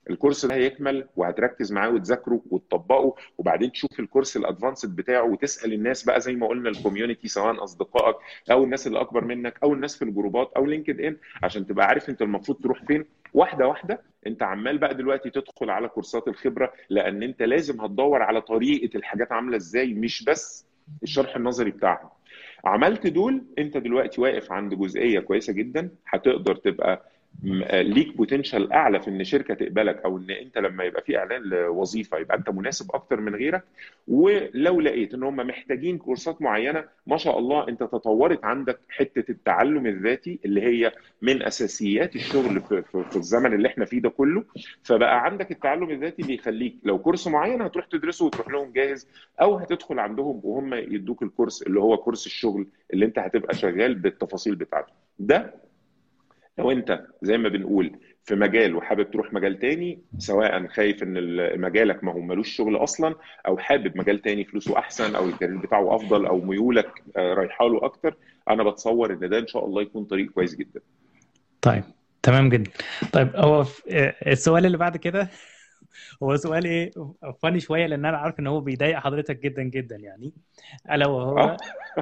الكورس ده هيكمل وهتركز معاه وتذاكره وتطبقه وبعدين تشوف الكورس الادفانسد بتاعه وتسال الناس بقى زي ما قلنا الكوميونتي سواء اصدقائك او الناس اللي اكبر منك او الناس في الجروبات او لينكد ان عشان تبقى عارف انت المفروض تروح فين واحده واحده انت عمال بقى دلوقتي تدخل على كورسات الخبره لان انت لازم هتدور على طريقه الحاجات عامله ازاي مش بس الشرح النظري بتاعها عملت دول انت دلوقتي واقف عند جزئيه كويسه جدا هتقدر تبقى ليك بوتنشال اعلى في ان شركه تقبلك او ان انت لما يبقى في اعلان لوظيفه يبقى انت مناسب اكتر من غيرك ولو لقيت ان هم محتاجين كورسات معينه ما شاء الله انت تطورت عندك حته التعلم الذاتي اللي هي من اساسيات الشغل في, في, في الزمن اللي احنا فيه ده كله فبقى عندك التعلم الذاتي اللي يخليك لو كورس معين هتروح تدرسه وتروح لهم جاهز او هتدخل عندهم وهم يدوك الكورس اللي هو كورس الشغل اللي انت هتبقى شغال بالتفاصيل بتاعته ده لو انت زي ما بنقول في مجال وحابب تروح مجال تاني سواء خايف ان مجالك ما هو ملوش شغل اصلا او حابب مجال تاني فلوسه احسن او الكارير بتاعه افضل او ميولك رايحه له اكتر انا بتصور ان ده ان شاء الله يكون طريق كويس جدا طيب تمام جدا طيب هو السؤال اللي بعد كده هو سؤال ايه فاني شويه لان انا عارف ان هو بيضايق حضرتك جدا جدا يعني الا وهو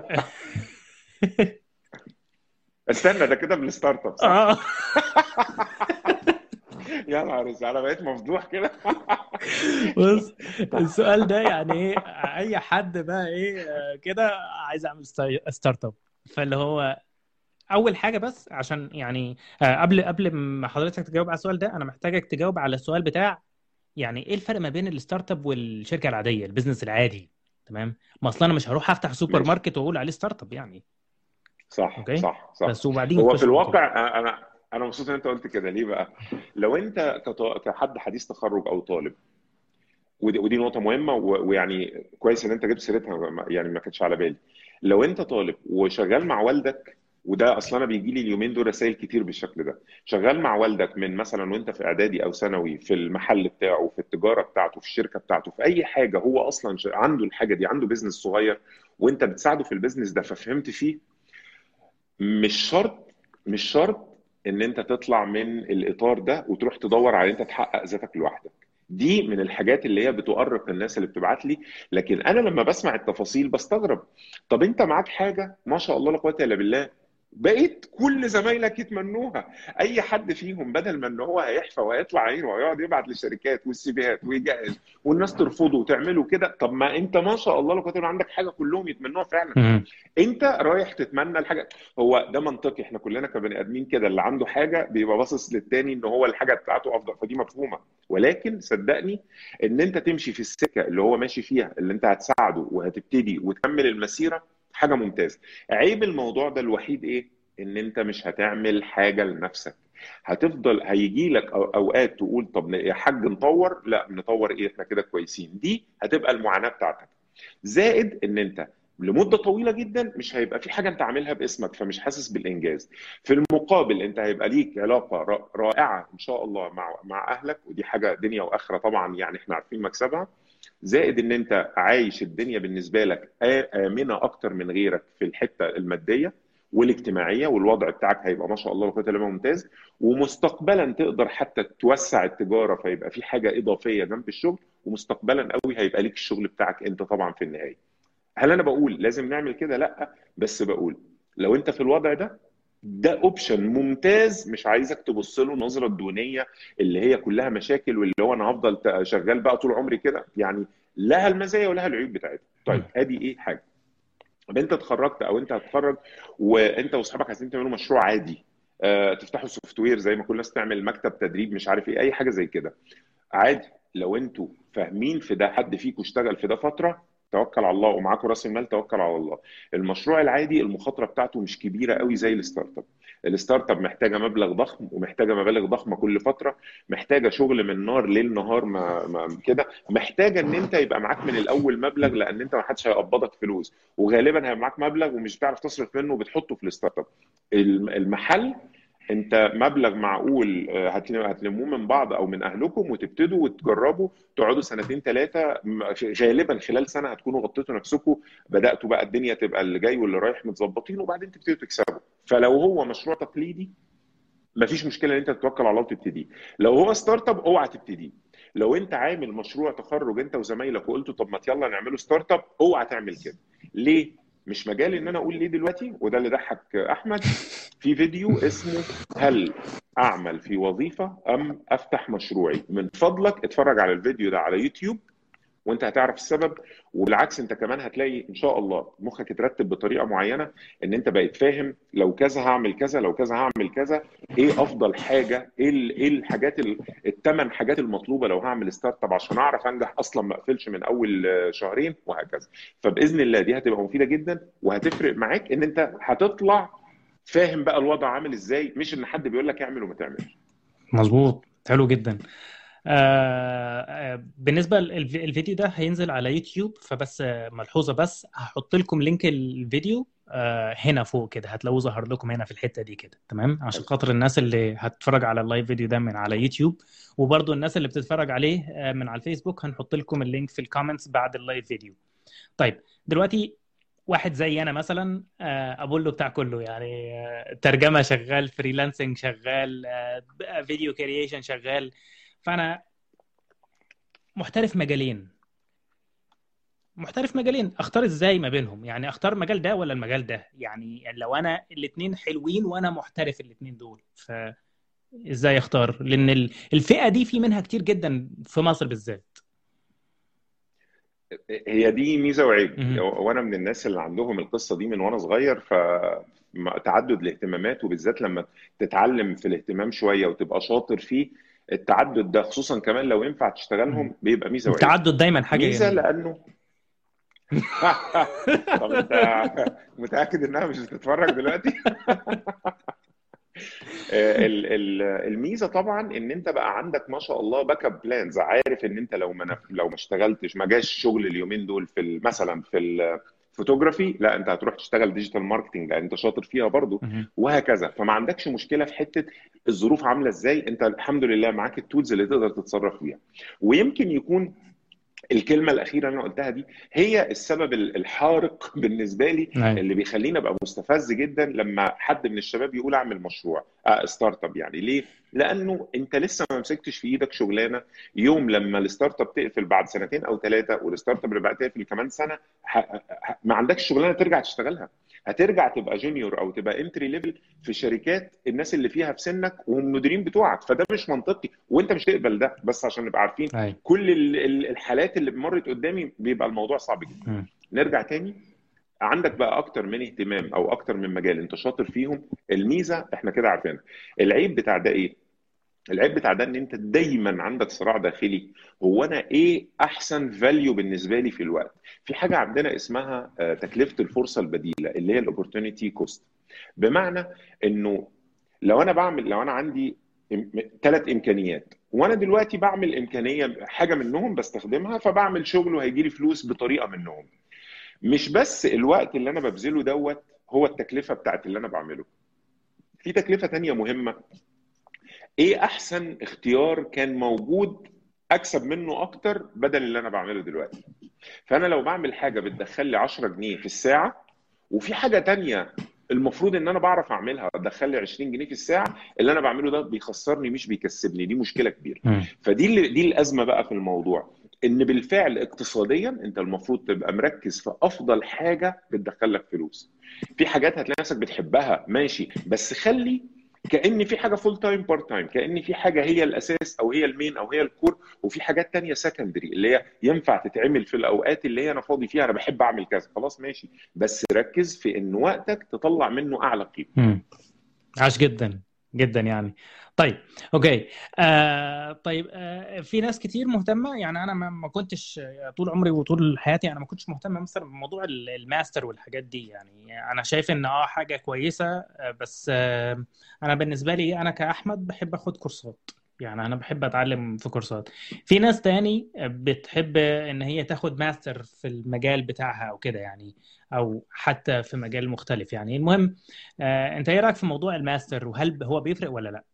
استنى ده كده من الستارت اب اه يا نهار اسود انا بقيت مفضوح كده بص السؤال ده يعني ايه اي حد بقى ايه كده عايز اعمل ستارت اب فاللي هو اول حاجه بس عشان يعني قبل قبل ما حضرتك تجاوب على السؤال ده انا محتاجك تجاوب على السؤال بتاع يعني ايه الفرق ما بين الستارت اب والشركه العاديه البيزنس العادي تمام ما اصل انا مش هروح افتح سوبر ماشي. ماركت واقول عليه ستارت اب يعني صح اوكي صح صح بس وبعدين هو نخش في في الموضوع الواقع انا انا مبسوط ان انت قلت كده ليه بقى لو انت كط- كحد حديث تخرج او طالب ودي, ودي نقطة مهمة و- ويعني كويس ان انت جبت سيرتها ما- يعني ما كانتش على بالي لو انت طالب وشغال مع والدك وده اصلا انا بيجي لي اليومين دول رسائل كتير بالشكل ده شغال مع والدك من مثلا وانت في اعدادي او ثانوي في المحل بتاعه في التجارة بتاعته في الشركة بتاعته في اي حاجة هو اصلا ش- عنده الحاجة دي عنده بيزنس صغير وانت بتساعده في البيزنس ده ففهمت فيه مش شرط مش شرط ان انت تطلع من الاطار ده وتروح تدور على انت تحقق ذاتك لوحدك دي من الحاجات اللي هي بتؤرق الناس اللي بتبعت لي لكن انا لما بسمع التفاصيل بستغرب طب انت معاك حاجه ما شاء الله لا قوه الا بالله بقيت كل زمايلك يتمنوها اي حد فيهم بدل ما ان هو هيحفى وهيطلع عينه وهيقعد يبعت للشركات والسيفيهات ويجهز والناس ترفضه وتعمله كده طب ما انت ما شاء الله لا قوه الا بالله عندك حاجه كلهم يتمنوها فعلا مم. انت رايح تتمنى الحاجه هو ده منطقي احنا كلنا كبني ادمين كده اللي عنده حاجه بيبقى باصص للتاني ان هو الحاجه بتاعته افضل فدي مفهومه ولكن صدقني ان انت تمشي في السكه اللي هو ماشي فيها اللي انت هتساعده وهتبتدي وتكمل المسيره حاجه ممتازه عيب الموضوع ده الوحيد ايه ان انت مش هتعمل حاجه لنفسك هتفضل هيجي لك اوقات تقول طب يا حاج نطور لا نطور ايه احنا كده كويسين دي هتبقى المعاناه بتاعتك زائد ان انت لمده طويله جدا مش هيبقى في حاجه انت عاملها باسمك فمش حاسس بالانجاز في المقابل انت هيبقى ليك علاقه ر- رائعه ان شاء الله مع مع اهلك ودي حاجه دنيا واخره طبعا يعني احنا عارفين مكسبها زائد ان انت عايش الدنيا بالنسبه لك آ- امنه اكتر من غيرك في الحته الماديه والاجتماعيه والوضع بتاعك هيبقى ما شاء الله لا قوه الا بالله ممتاز ومستقبلا تقدر حتى توسع التجاره فيبقى في حاجه اضافيه جنب الشغل ومستقبلا قوي هيبقى ليك الشغل بتاعك انت طبعا في النهايه هل انا بقول لازم نعمل كده لا بس بقول لو انت في الوضع ده ده اوبشن ممتاز مش عايزك تبص له نظره دونيه اللي هي كلها مشاكل واللي هو انا هفضل ت- شغال بقى طول عمري كده يعني لها المزايا ولها العيوب بتاعتها طيب ادي ايه حاجه طب انت اتخرجت او انت هتتخرج وانت واصحابك عايزين تعملوا مشروع عادي آه، تفتحوا سوفت وير زي ما كل الناس تعمل مكتب تدريب مش عارف ايه اي حاجه زي كده عادي لو انتوا فاهمين في ده حد فيكم اشتغل في ده فتره توكل على الله ومعاكم راس المال توكل على الله المشروع العادي المخاطره بتاعته مش كبيره قوي زي الستارت اب الستارت اب محتاجه مبلغ ضخم ومحتاجه مبالغ ضخمه كل فتره محتاجه شغل من نار ليل نهار ما, ما كده محتاجه ان انت يبقى معاك من الاول مبلغ لان انت ما حدش هيقبضك فلوس وغالبا هيبقى معاك مبلغ ومش بتعرف تصرف منه وبتحطه في الستارت اب الم- المحل انت مبلغ معقول آه، هتل- هتلموه من بعض او من اهلكم وتبتدوا وتجربوا تقعدوا سنتين ثلاثه غالبا خلال سنه هتكونوا غطيتوا نفسكم بداتوا بقى الدنيا تبقى اللي جاي واللي رايح متظبطين وبعدين تبتدوا تكسبوا فلو هو مشروع تقليدي مفيش مشكله ان انت تتوكل على الله وتبتدي لو هو ستارت اب اوعى تبتدي لو انت عامل مشروع تخرج انت وزمايلك وقلتوا طب ما يلا نعمله ستارت اب اوعى تعمل كده ليه مش مجال ان انا اقول ليه دلوقتي وده اللي ضحك احمد في فيديو اسمه هل اعمل في وظيفه ام افتح مشروعي من فضلك اتفرج على الفيديو ده على يوتيوب وانت هتعرف السبب وبالعكس انت كمان هتلاقي ان شاء الله مخك اترتب بطريقه معينه ان انت بقيت فاهم لو كذا هعمل كذا لو كذا هعمل كذا ايه افضل حاجه ايه ايه الحاجات الثمان حاجات المطلوبه لو هعمل ستارت اب عشان اعرف انجح اصلا ما اقفلش من اول شهرين وهكذا فباذن الله دي هتبقى مفيده جدا وهتفرق معاك ان انت هتطلع فاهم بقى الوضع عامل ازاي مش ان حد بيقول لك اعمل وما تعملش مظبوط حلو جدا آه بالنسبه الفيديو ده هينزل على يوتيوب فبس ملحوظه بس هحط لكم لينك الفيديو آه هنا فوق كده هتلاقوه ظهر لكم هنا في الحته دي كده تمام عشان خاطر الناس اللي هتتفرج على اللايف فيديو ده من على يوتيوب وبرضو الناس اللي بتتفرج عليه من على الفيسبوك هنحط لكم اللينك في الكومنتس بعد اللايف فيديو طيب دلوقتي واحد زي انا مثلا ابولو بتاع كله يعني ترجمه شغال فريلانسنج شغال فيديو كرييشن شغال فانا محترف مجالين محترف مجالين اختار ازاي ما بينهم يعني اختار المجال ده ولا المجال ده يعني لو انا الاثنين حلوين وانا محترف الاثنين دول ف ازاي اختار لان الفئه دي في منها كتير جدا في مصر بالذات هي دي ميزه وعيب وانا من الناس اللي عندهم القصه دي من وانا صغير ف تعدد الاهتمامات وبالذات لما تتعلم في الاهتمام شويه وتبقى شاطر فيه التعدد ده خصوصا كمان لو ينفع تشتغلهم بيبقى ميزه وعيب التعدد دايما حاجه ميزه يعني. لانه طب انت متاكد انها مش بتتفرج دلوقتي الميزه طبعا ان انت بقى عندك ما شاء الله باك اب بلانز عارف ان انت لو ما لو ما اشتغلتش ما جاش شغل اليومين دول في مثلا في الفوتوغرافي لا انت هتروح تشتغل ديجيتال ماركتنج لان انت شاطر فيها برضو وهكذا فما عندكش مشكله في حته الظروف عامله ازاي انت الحمد لله معاك التولز اللي تقدر تتصرف فيها ويمكن يكون الكلمة الأخيرة اللي أنا قلتها دي هي السبب الحارق بالنسبة لي أيوة. اللي بيخليني أبقى مستفز جدا لما حد من الشباب يقول أعمل مشروع آه ستارت اب يعني ليه؟ لأنه أنت لسه ما مسكتش في إيدك شغلانة يوم لما الستارت اب تقفل بعد سنتين أو ثلاثة والستارت اب اللي بعد تقفل كمان سنة ح... ح... ما عندكش شغلانة ترجع تشتغلها هترجع تبقى جونيور او تبقى انتري ليفل في شركات الناس اللي فيها في سنك وهم المديرين بتوعك فده مش منطقي وانت مش تقبل ده بس عشان نبقى عارفين أيوة. كل الحالات اللي مرت قدامي بيبقى الموضوع صعب جدا م. نرجع تاني عندك بقى اكتر من اهتمام او اكتر من مجال انت شاطر فيهم الميزه احنا كده عارفينها العيب بتاع ده ايه العيب بتاع ده ان انت دايما عندك صراع داخلي هو انا ايه احسن فاليو بالنسبه لي في الوقت في حاجه عندنا اسمها تكلفه الفرصه البديله اللي هي الاوبورتونيتي كوست بمعنى انه لو انا بعمل لو انا عندي ثلاث امكانيات وانا دلوقتي بعمل امكانيه حاجه منهم بستخدمها فبعمل شغل وهيجي لي فلوس بطريقه منهم مش بس الوقت اللي انا ببذله دوت هو التكلفه بتاعت اللي انا بعمله في تكلفه تانية مهمه ايه احسن اختيار كان موجود اكسب منه اكتر بدل اللي انا بعمله دلوقتي فانا لو بعمل حاجه بتدخل لي 10 جنيه في الساعه وفي حاجه تانية المفروض ان انا بعرف اعملها تدخل لي 20 جنيه في الساعه اللي انا بعمله ده بيخسرني مش بيكسبني دي مشكله كبيره م. فدي اللي دي الازمه بقى في الموضوع ان بالفعل اقتصاديا انت المفروض تبقى مركز في افضل حاجه بتدخل لك فلوس في حاجات هتلاقي نفسك بتحبها ماشي بس خلي كان في حاجه فول تايم بارت تايم كان في حاجه هي الاساس او هي المين او هي الكور وفي حاجات تانية سكندري اللي هي ينفع تتعمل في الاوقات اللي هي انا فاضي فيها انا بحب اعمل كذا خلاص ماشي بس ركز في ان وقتك تطلع منه اعلى قيمه مم. عاش جدا جدا يعني طيب اوكي آه طيب آه في ناس كتير مهتمه يعني انا ما ما كنتش طول عمري وطول حياتي انا ما كنتش مهتم مثلا بموضوع ال- الماستر والحاجات دي يعني انا شايف ان اه حاجه كويسه آه، بس آه انا بالنسبه لي انا كاحمد بحب اخد كورسات يعني انا بحب اتعلم في كورسات في ناس تاني بتحب ان هي تاخد ماستر في المجال بتاعها او كده يعني او حتى في مجال مختلف يعني المهم آه انت ايه رايك في موضوع الماستر وهل هو بيفرق ولا لا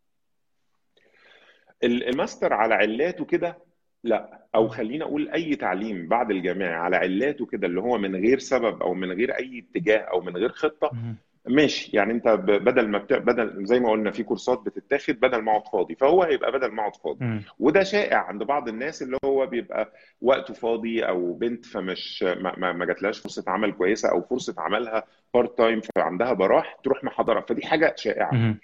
ال- الماستر على علاته كده لا او خلينا اقول اي تعليم بعد الجامعي على علاته كده اللي هو من غير سبب او من غير اي اتجاه او من غير خطه مهم. ماشي يعني انت ب- بدل ما بت... بدل زي ما قلنا في كورسات بتتاخد بدل ما اقعد فاضي فهو هيبقى بدل ما اقعد فاضي مم. وده شائع عند بعض الناس اللي هو بيبقى وقته فاضي او بنت فمش ما, ما ما جاتلهاش فرصه عمل كويسه او فرصه عملها بارت تايم فعندها براح تروح محاضره فدي حاجه شائعه مم.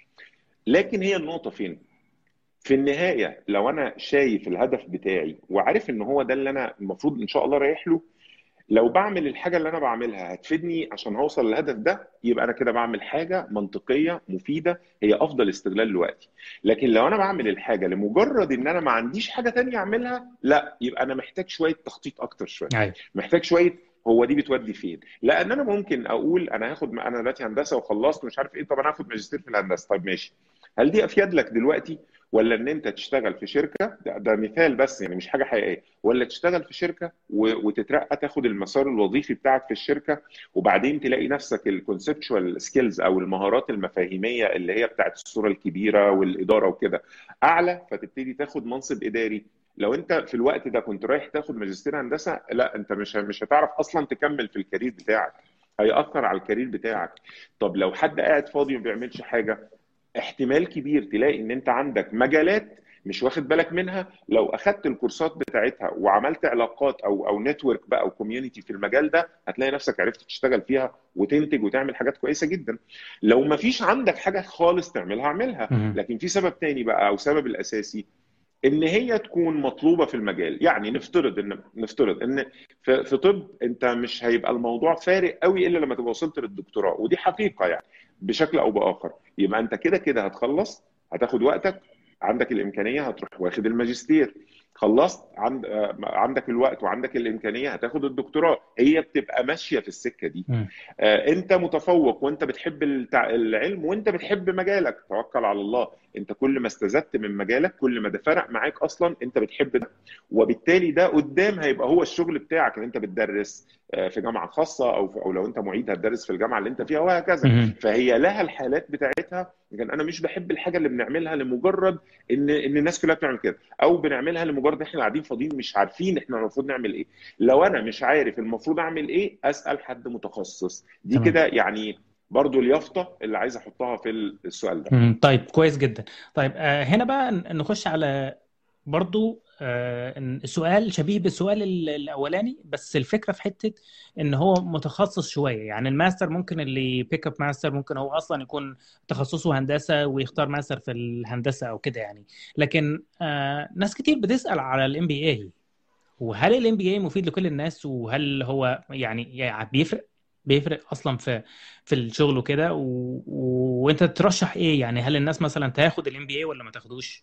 لكن هي النقطه فين؟ في النهايه لو انا شايف الهدف بتاعي وعارف ان هو ده اللي انا المفروض ان شاء الله رايح له لو بعمل الحاجة اللي أنا بعملها هتفيدني عشان هوصل للهدف ده يبقى أنا كده بعمل حاجة منطقية مفيدة هي أفضل استغلال لوقتي لكن لو أنا بعمل الحاجة لمجرد إن أنا ما عنديش حاجة تانية أعملها لا يبقى أنا محتاج شوية تخطيط أكتر شوية ايوه محتاج شوية هو دي بتودي فين لان انا ممكن اقول انا هاخد انا دلوقتي هندسه وخلصت مش عارف ايه طب انا هاخد ماجستير في الهندسه طيب ماشي هل دي افيد لك دلوقتي ولا ان انت تشتغل في شركه ده, ده مثال بس يعني مش حاجه حقيقيه ولا تشتغل في شركه و- وتترقى تاخد المسار الوظيفي بتاعك في الشركه وبعدين تلاقي نفسك الكونسبشوال سكيلز او المهارات المفاهيميه اللي هي بتاعت الصوره الكبيره والاداره وكده اعلى فتبتدي تاخد منصب اداري لو انت في الوقت ده كنت رايح تاخد ماجستير هندسه لا انت مش مش هتعرف اصلا تكمل في الكارير بتاعك هيأثر على الكارير بتاعك طب لو حد قاعد فاضي وما بيعملش حاجه احتمال كبير تلاقي ان انت عندك مجالات مش واخد بالك منها لو اخدت الكورسات بتاعتها وعملت علاقات او او نتورك بقى او كوميونتي في المجال ده هتلاقي نفسك عرفت تشتغل فيها وتنتج وتعمل حاجات كويسه جدا لو ما فيش عندك حاجه خالص تعملها اعملها مم. لكن في سبب تاني بقى او سبب الاساسي ان هي تكون مطلوبه في المجال يعني نفترض ان نفترض ان في في طب انت مش هيبقى الموضوع فارق قوي الا لما تبقى وصلت للدكتوراه ودي حقيقه يعني بشكل او باخر يبقى انت كده كده هتخلص هتاخد وقتك عندك الامكانيه هتروح واخد الماجستير خلصت عند آه، عندك الوقت وعندك الامكانيه هتاخد الدكتوراه هي بتبقى ماشيه في السكه دي مم. آه، انت متفوق وانت بتحب التع- العلم وانت بتحب مجالك توكل على الله انت كل ما استزدت من مجالك كل ما ده فرق معاك اصلا انت بتحب ده وبالتالي ده قدام هيبقى هو الشغل بتاعك ان انت بتدرس آه، في جامعه خاصه او او لو انت معيد هتدرس في الجامعه اللي انت فيها وهكذا مم. فهي لها الحالات بتاعتها لكن انا مش بحب الحاجه اللي بنعملها لمجرد ان ان الناس كلها بتعمل كده او بنعملها لمجرد احنا قاعدين فاضيين مش عارفين احنا المفروض نعمل ايه لو انا مش عارف المفروض اعمل ايه اسال حد متخصص دي تمام. كده يعني برضو اليافطه اللي عايز احطها في السؤال ده مم. طيب كويس جدا طيب آه هنا بقى ن- نخش على برضو آه إن السؤال شبيه بالسؤال ال- الاولاني بس الفكره في حته ان هو متخصص شويه يعني الماستر ممكن اللي بيك اب ماستر ممكن هو اصلا يكون تخصصه هندسه ويختار ماستر في الهندسه او كده يعني لكن آه ناس كتير بتسال على الام بي اي وهل الام بي اي مفيد لكل الناس وهل هو يعني, يعني بيفرق بيفرق اصلا في في الشغل وكده و... و... وانت ترشح ايه يعني هل الناس مثلا تاخد الام بي اي ولا ما تاخدوش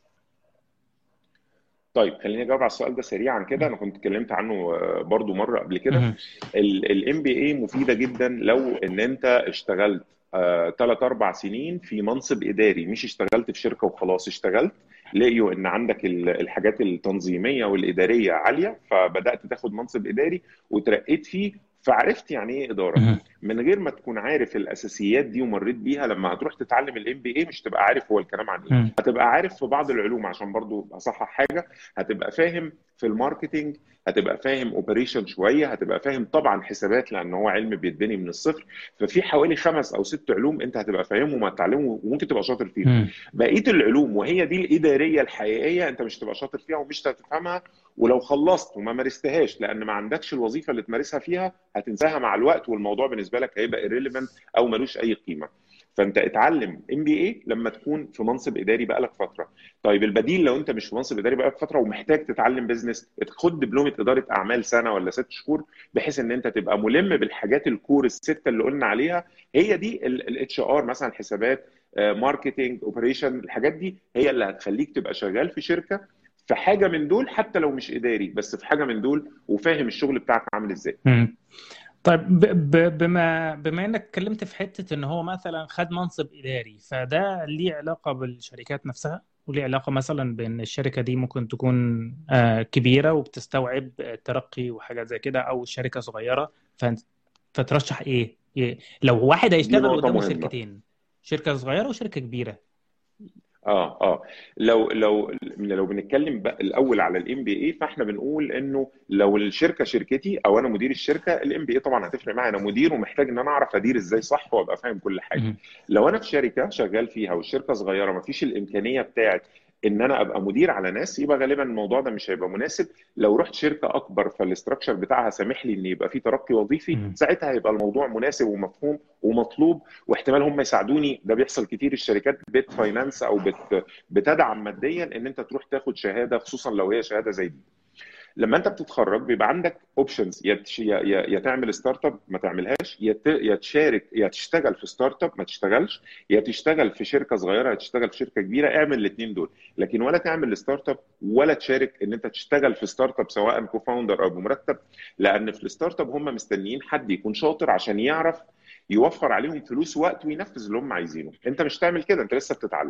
طيب خليني اجاوب على السؤال ده سريعا كده انا كنت اتكلمت عنه آه، برضو مره قبل كده مهم. الام بي اي مفيده جدا لو ان انت اشتغلت ثلاث اربع سنين في منصب اداري مش اشتغلت في شركه وخلاص اشتغلت لقيوا ان عندك ال- الحاجات التنظيميه والاداريه عاليه فبدات تاخد منصب اداري وترقيت فيه فعرفت يعني ايه اداره مهم. من غير ما تكون عارف الاساسيات دي ومريت بيها لما هتروح تتعلم الام بي اي مش تبقى عارف هو الكلام عن ايه مم. هتبقى عارف في بعض العلوم عشان برضو اصحح حاجه هتبقى فاهم في الماركتينج هتبقى فاهم اوبريشن شويه هتبقى فاهم طبعا حسابات لان هو علم بيتبني من الصفر ففي حوالي خمس او ست علوم انت هتبقى فاهمهم وهتتعلمهم وممكن تبقى شاطر فيهم مم. بقيه العلوم وهي دي الاداريه الحقيقيه انت مش هتبقى شاطر فيها ومش هتفهمها ولو خلصت وما مارستهاش لان ما عندكش الوظيفه اللي تمارسها فيها هتنساها مع الوقت والموضوع بالنسبه لك هيبقى irrelevant او ملوش اي قيمه فانت اتعلم ام بي اي لما تكون في منصب اداري بقالك فتره طيب البديل لو انت مش في منصب اداري بقالك فتره ومحتاج تتعلم بزنس خد دبلومه اداره اعمال سنه ولا ست شهور بحيث ان انت تبقى ملم بالحاجات الكور السته اللي قلنا عليها هي دي الاتش ار مثلا حسابات ماركتنج اوبريشن الحاجات دي هي اللي هتخليك تبقى شغال في شركه في حاجه من دول حتى لو مش اداري بس في حاجه من دول وفاهم الشغل بتاعك عامل ازاي مم. طيب ب... ب... بما بما انك اتكلمت في حته ان هو مثلا خد منصب اداري فده ليه علاقه بالشركات نفسها وليه علاقه مثلا بان الشركه دي ممكن تكون آه، كبيره وبتستوعب الترقي وحاجات زي كده او شركه صغيره فانت فترشح ايه؟ إيه؟ لو واحد دي هيشتغل نقطه قدامه مهمه شركتين شركه صغيره وشركه كبيره اه اه لو لو لو بنتكلم بقى الاول على الام بي اي فاحنا بنقول انه لو الشركه شركتي او انا مدير الشركه الام بي اي طبعا هتفرق معايا انا مدير ومحتاج ان انا اعرف ادير ازاي صح وابقى فاهم كل حاجه مهم. لو انا في شركه شغال فيها والشركه صغيره ما فيش الامكانيه بتاعت ان انا ابقى مدير على ناس يبقى غالبا الموضوع ده مش هيبقى مناسب لو رحت شركه اكبر فالاستراكشر بتاعها سامح لي ان يبقى في ترقي وظيفي مهم. ساعتها هيبقى الموضوع مناسب ومفهوم ومطلوب واحتمال هم يساعدوني ده بيحصل كتير الشركات بت فاينانس او بت بتدعم ماديا ان انت تروح تاخد شهاده خصوصا لو هي شهاده زي دي لما انت بتتخرج بيبقى عندك اوبشنز يا تش- يا يا يا تعمل ستارت اب ما تعملهاش يا ت- يا تشارك يا تشتغل في ستارت اب ما تشتغلش يا تشتغل في شركه صغيره يا تشتغل في شركه كبيره اعمل الاثنين دول لكن ولا تعمل ستارت اب ولا تشارك ان انت تشتغل في ستارت اب سواء كوفاوندر او بمرتب لان في الستارت اب هم مستنيين حد يكون شاطر عشان يعرف يوفر عليهم فلوس وقت وينفذ اللي هم عايزينه انت مش تعمل كده انت لسه بتتعلم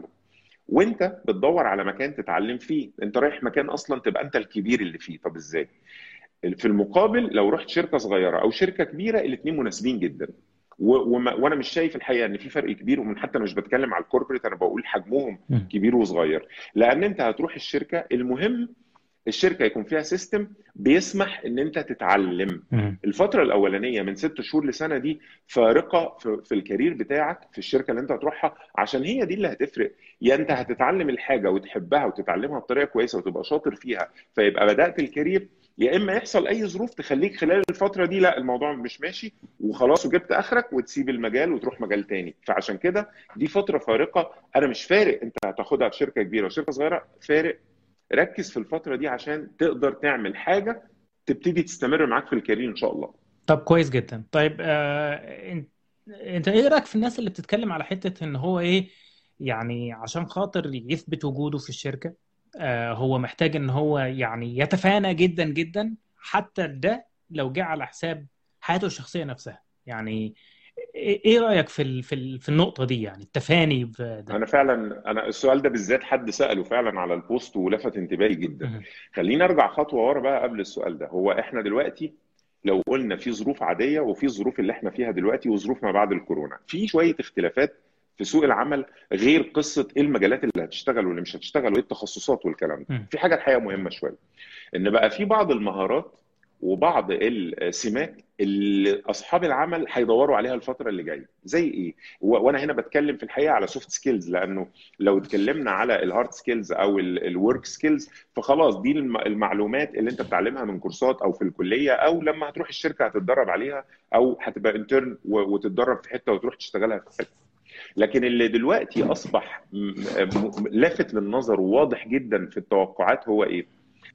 وانت بتدور على مكان تتعلم فيه انت رايح مكان اصلا تبقى انت الكبير اللي فيه طب ازاي في المقابل لو رحت شركه صغيره او شركه كبيره الاثنين مناسبين جدا و- وما- وانا مش شايف الحقيقه ان في فرق كبير ومن حتى انا مش بتكلم على الكوربريت انا بقول حجمهم مم. كبير وصغير لان انت هتروح الشركه المهم الشركه يكون فيها سيستم بيسمح ان انت تتعلم مهم. الفترة الأولانية من ست شهور لسنة دي فارقة في, في الكارير بتاعك في الشركة اللي أنت هتروحها عشان هي دي اللي هتفرق يا أنت هتتعلم الحاجة وتحبها وتتعلمها بطريقة كويسة وتبقى شاطر فيها فيبقى بدأت الكارير يا إما يحصل أي ظروف تخليك خلال الفترة دي لا الموضوع مش ماشي وخلاص وجبت آخرك وتسيب المجال وتروح مجال تاني فعشان كده دي فترة فارقة أنا مش فارق أنت هتاخدها في شركة كبيرة وشركة صغيرة فارق ركز في الفترة دي عشان تقدر تعمل حاجة تبتدي تستمر معاك في الكارير ان شاء الله طب كويس جدا طيب آه انت انت ايه رايك في الناس اللي بتتكلم على حته ان هو ايه يعني عشان خاطر يثبت وجوده في الشركه آه هو محتاج ان هو يعني يتفانى جدا جدا حتى ده لو جه على حساب حياته الشخصيه نفسها يعني ايه إيه رايك في ال- في ال- في النقطه دي يعني التفاني بده انا فعلا انا السؤال ده بالذات حد سأله فعلا على البوست ولفت انتباهي جدا مهم. خلينا ارجع خطوة ورا بقى قبل السؤال ده هو احنا دلوقتي لو قلنا في ظروف عادية وفي الظروف اللي احنا فيها دلوقتي وظروف ما بعد الكورونا في شوية اختلافات في سوق العمل غير قصة ايه المجالات اللي هتشتغل واللي مش هتشتغل وايه التخصصات والكلام ده مم. في حاجة الحقيقة مهمة شوية ان بقى في بعض المهارات وبعض السمات اللي اصحاب العمل هيدوروا عليها الفتره اللي جايه زي ايه و- وانا هنا بتكلم في الحقيقه على سوفت سكيلز لانه لو اتكلمنا على الهارد سكيلز او الورك سكيلز فخلاص دي الم- المعلومات اللي انت بتتعلمها من كورسات او في الكليه او لما هتروح الشركه هتتدرب عليها او هتبقى انترن وتتدرب في حته وتروح تشتغلها في حته لكن اللي دلوقتي اصبح م- م- لافت للنظر وواضح جدا في التوقعات هو ايه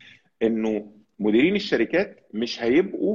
انه مديرين الشركات مش هيبقوا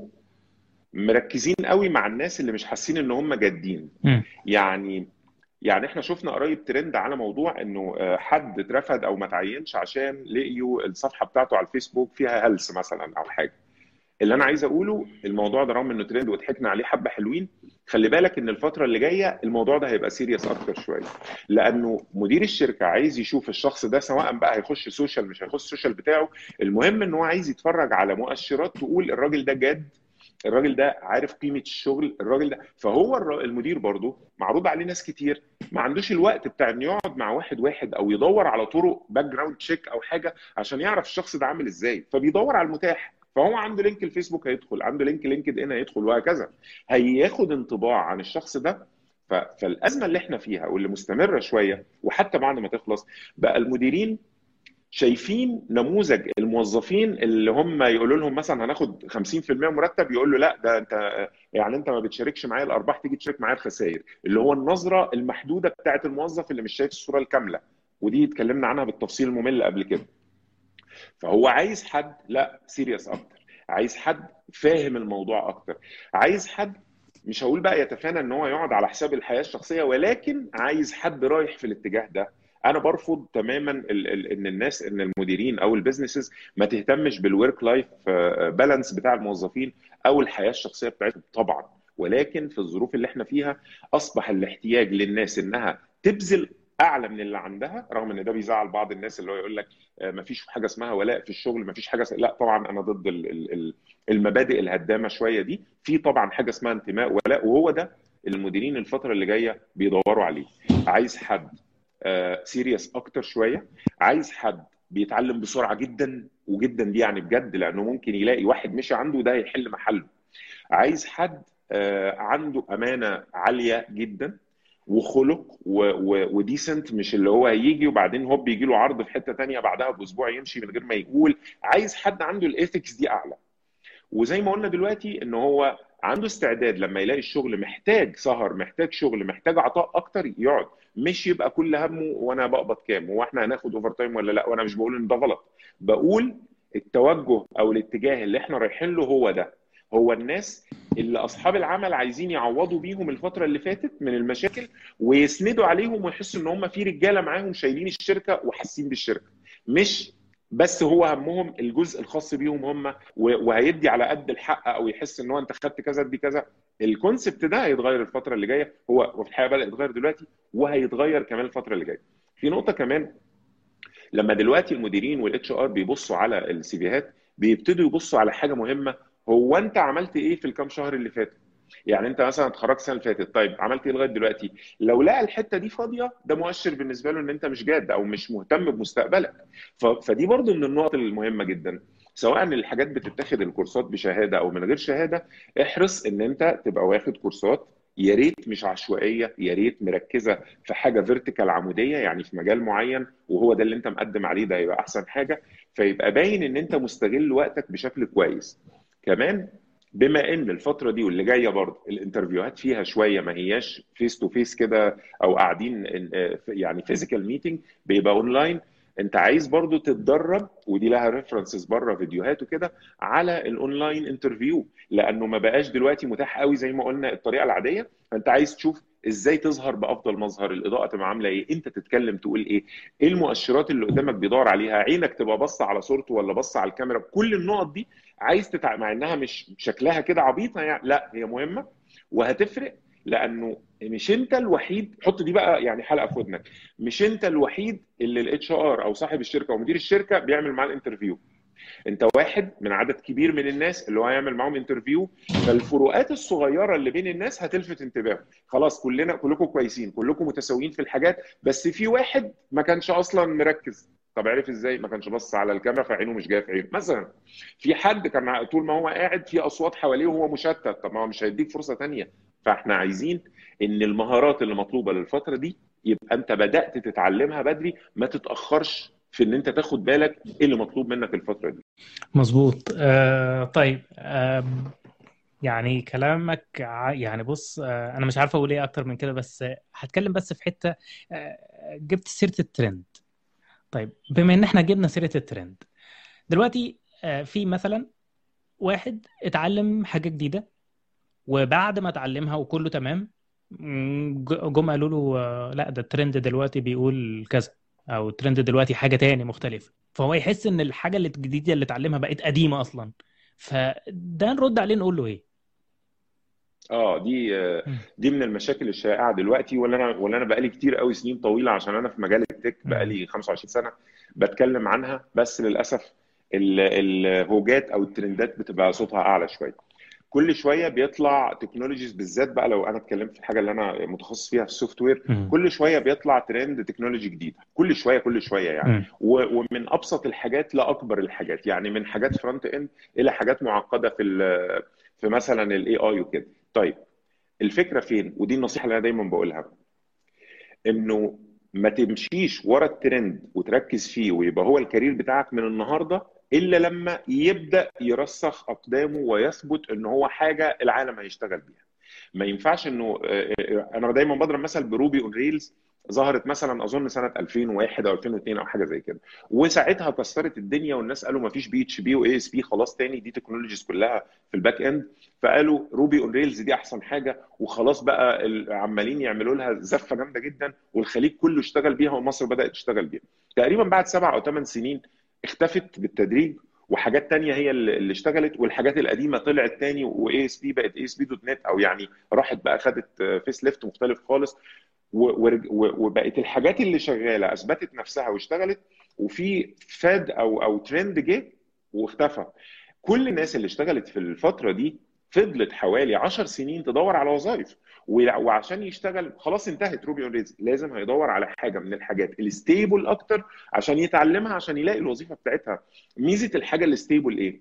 مركزين قوي مع الناس اللي مش حاسين ان هم جادين مم. يعني يعني احنا شفنا قريب ترند على موضوع انه آه، حد اترفد او ما تعينش عشان لقيوا الصفحه بتاعته على الفيسبوك فيها هلس مثلا او حاجه اللي انا عايز اقوله الموضوع ده رغم انه ترند وضحكنا عليه حبه حلوين خلي بالك ان الفتره اللي جايه الموضوع ده هيبقى سيريس اكتر شويه لانه مدير الشركه عايز يشوف الشخص ده سواء بقى هيخش سوشيال مش هيخش سوشيال بتاعه المهم ان هو عايز يتفرج على مؤشرات تقول الراجل ده جاد الراجل ده عارف قيمه الشغل الراجل ده فهو الر- المدير برضه معروض عليه ناس كتير ما عندوش الوقت بتاع انه يقعد مع واحد واحد او يدور على طرق باك جراوند تشيك او حاجه عشان يعرف الشخص ده عامل ازاي فبيدور على المتاح فهو عنده لينك الفيسبوك هيدخل عنده لينك لينكد ان هيدخل وهكذا هياخد انطباع عن الشخص ده ف- فالازمه اللي احنا فيها واللي مستمره شويه وحتى بعد ما تخلص بقى المديرين شايفين نموذج الموظفين اللي هم يقولوا لهم مثلا هناخد 50% مرتب يقول له لا ده انت يعني انت ما بتشاركش معايا الارباح تيجي تشارك معايا الخسائر اللي هو النظره المحدوده بتاعت الموظف اللي مش شايف الصوره الكامله ودي اتكلمنا عنها بالتفصيل الممل قبل كده فهو عايز حد لا سيريس اكتر عايز حد فاهم الموضوع اكتر عايز حد مش هقول بقى يتفانى ان هو يقعد على حساب الحياه الشخصيه ولكن عايز حد رايح في الاتجاه ده انا برفض تماما ال- ال- ان الناس ان المديرين او البيزنسز ما تهتمش بالورك لايف بالانس بتاع الموظفين او الحياه الشخصيه بتاعتهم طبعا ولكن في الظروف اللي احنا فيها اصبح الاحتياج للناس انها تبذل اعلى من اللي عندها رغم ان ده بيزعل بعض الناس اللي هو يقول لك ما فيش حاجه اسمها ولاء في الشغل ما فيش حاجه س... لا طبعا انا ضد ال- ال- ال- المبادئ الهدامه شويه دي في طبعا حاجه اسمها انتماء ولاء وهو ده المديرين الفتره اللي جايه بيدوروا عليه عايز حد سيريس اكتر شويه عايز حد بيتعلم بسرعه جدا وجدا دي يعني بجد لانه ممكن يلاقي واحد مشي عنده ده يحل محله عايز حد آه، عنده امانه عاليه جدا وخلق وديسنت مش اللي هو هيجي وبعدين هوب يجي له عرض في حته تانية بعدها باسبوع يمشي من غير ما يقول عايز حد عنده الايثكس دي اعلى وزي ما قلنا دلوقتي ان هو عنده استعداد لما يلاقي الشغل محتاج سهر محتاج شغل محتاج عطاء اكتر يقعد مش يبقى كل همه وانا بقبض كام هو احنا هناخد اوفر تايم ولا لا وانا مش بقول ان ده غلط بقول التوجه او الاتجاه اللي احنا رايحين له هو ده هو الناس اللي اصحاب العمل عايزين يعوضوا بيهم الفتره اللي فاتت من المشاكل ويسندوا عليهم ويحسوا ان هم في رجاله معاهم شايلين الشركه وحاسين بالشركه مش بس هو همهم الجزء الخاص بيهم هم وهيدي على قد الحق او يحس ان هو انت خدت كذا ادي كذا الكونسبت ده هيتغير الفتره اللي جايه هو وفي الحقيقه بدا يتغير دلوقتي وهيتغير كمان الفتره اللي جايه في نقطه كمان لما دلوقتي المديرين والاتش ار بيبصوا على السيفيهات بيبتدوا يبصوا على حاجه مهمه هو انت عملت ايه في الكام شهر اللي فاتوا يعني انت مثلا اتخرجت السنه اللي فاتت طيب عملت ايه لغايه دلوقتي لو لقى الحته دي فاضيه ده مؤشر بالنسبه له ان انت مش جاد او مش مهتم بمستقبلك فدي برضو من النقط المهمه جدا سواء الحاجات بتتاخد الكورسات بشهاده او من غير شهاده احرص ان انت تبقى واخد كورسات يا ريت مش عشوائيه يا ريت مركزه في حاجه فيرتيكال عموديه يعني في مجال معين وهو ده اللي انت مقدم عليه ده يبقى احسن حاجه فيبقى باين ان انت مستغل وقتك بشكل كويس كمان بما ان الفتره دي واللي جايه برضه الانترفيوهات فيها شويه ما هياش فيس تو فيس كده او قاعدين يعني فيزيكال ميتنج بيبقى اونلاين انت عايز برضو تتدرب ودي لها ريفرنسز بره فيديوهات وكده على الاونلاين انترفيو لانه ما بقاش دلوقتي متاح قوي زي ما قلنا الطريقه العاديه فانت عايز تشوف ازاي تظهر بافضل مظهر الاضاءه تبقى عامله ايه انت تتكلم تقول ايه ايه المؤشرات اللي قدامك بيدور عليها عينك تبقى باصه على صورته ولا باصه على الكاميرا كل النقط دي عايز تتع... مع انها مش شكلها كده عبيطه يعني لا هي مهمه وهتفرق لانه مش انت الوحيد حط دي بقى يعني حلقه في ودنك مش انت الوحيد اللي الاتش ار او صاحب الشركه او مدير الشركه بيعمل معاه الانترفيو انت واحد من عدد كبير من الناس اللي هو هيعمل معاهم انترفيو فالفروقات الصغيره اللي بين الناس هتلفت انتباهه خلاص كلنا كلكم كويسين كلكم متساويين في الحاجات بس في واحد ما كانش اصلا مركز طب عرف ازاي ما كانش بص على الكاميرا فعينه مش جايه في عينه مثلا في حد كان طول ما هو قاعد في اصوات حواليه وهو مشتت طب ما هو مش هيديك فرصه ثانيه فاحنا عايزين ان المهارات اللي مطلوبه للفتره دي يبقى انت بدات تتعلمها بدري ما تتاخرش في ان انت تاخد بالك ايه اللي مطلوب منك الفتره دي مظبوط آه طيب آه يعني كلامك يعني بص آه انا مش عارف اقول ايه اكتر من كده بس هتكلم بس في حته آه جبت سيره الترند طيب بما ان احنا جبنا سيره الترند دلوقتي آه في مثلا واحد اتعلم حاجه جديده وبعد ما اتعلمها وكله تمام جم قالوا له لا ده الترند دلوقتي بيقول كذا او الترند دلوقتي حاجه تاني مختلفه فهو يحس ان الحاجه اللي الجديده اللي اتعلمها بقت قديمه اصلا فده نرد عليه نقول له ايه اه دي دي من المشاكل الشائعه دلوقتي ولا انا ولا انا بقالي كتير قوي سنين طويله عشان انا في مجال التك بقالي 25 سنه بتكلم عنها بس للاسف الهوجات او الترندات بتبقى صوتها اعلى شويه كل شويه بيطلع تكنولوجيز بالذات بقى لو انا اتكلمت في الحاجه اللي انا متخصص فيها في السوفت وير كل شويه بيطلع ترند تكنولوجي جديده كل شويه كل شويه يعني ومن ابسط الحاجات لاكبر الحاجات يعني من حاجات فرونت اند الى حاجات معقده في في مثلا الاي اي وكده طيب الفكره فين ودي النصيحه اللي انا دايما بقولها انه ما تمشيش ورا الترند وتركز فيه ويبقى هو الكارير بتاعك من النهارده الا لما يبدا يرسخ اقدامه ويثبت ان هو حاجه العالم هيشتغل بيها ما ينفعش انه انا دايما بضرب مثل بروبي اون ريلز ظهرت مثلا اظن سنه 2001 او 2002 او حاجه زي كده وساعتها كسرت الدنيا والناس قالوا ما فيش بي اتش بي واي اس بي خلاص تاني دي تكنولوجيز كلها في الباك اند فقالوا روبي اون ريلز دي احسن حاجه وخلاص بقى عمالين يعملوا لها زفه جامده جدا والخليج كله اشتغل بيها ومصر بدات تشتغل بيها تقريبا بعد سبع او ثمان سنين اختفت بالتدريج وحاجات تانية هي اللي اشتغلت والحاجات القديمة طلعت تاني واي اس بي بقت اي اس بي دوت نت او يعني راحت بقى خدت فيس ليفت مختلف خالص وبقت الحاجات اللي شغالة اثبتت نفسها واشتغلت وفي فاد او او ترند جه واختفى كل الناس اللي اشتغلت في الفترة دي فضلت حوالي 10 سنين تدور على وظائف وعشان يشتغل خلاص انتهت روبي اون ريلز لازم هيدور على حاجه من الحاجات الستيبل اكتر عشان يتعلمها عشان يلاقي الوظيفه بتاعتها ميزه الحاجه الستيبل ايه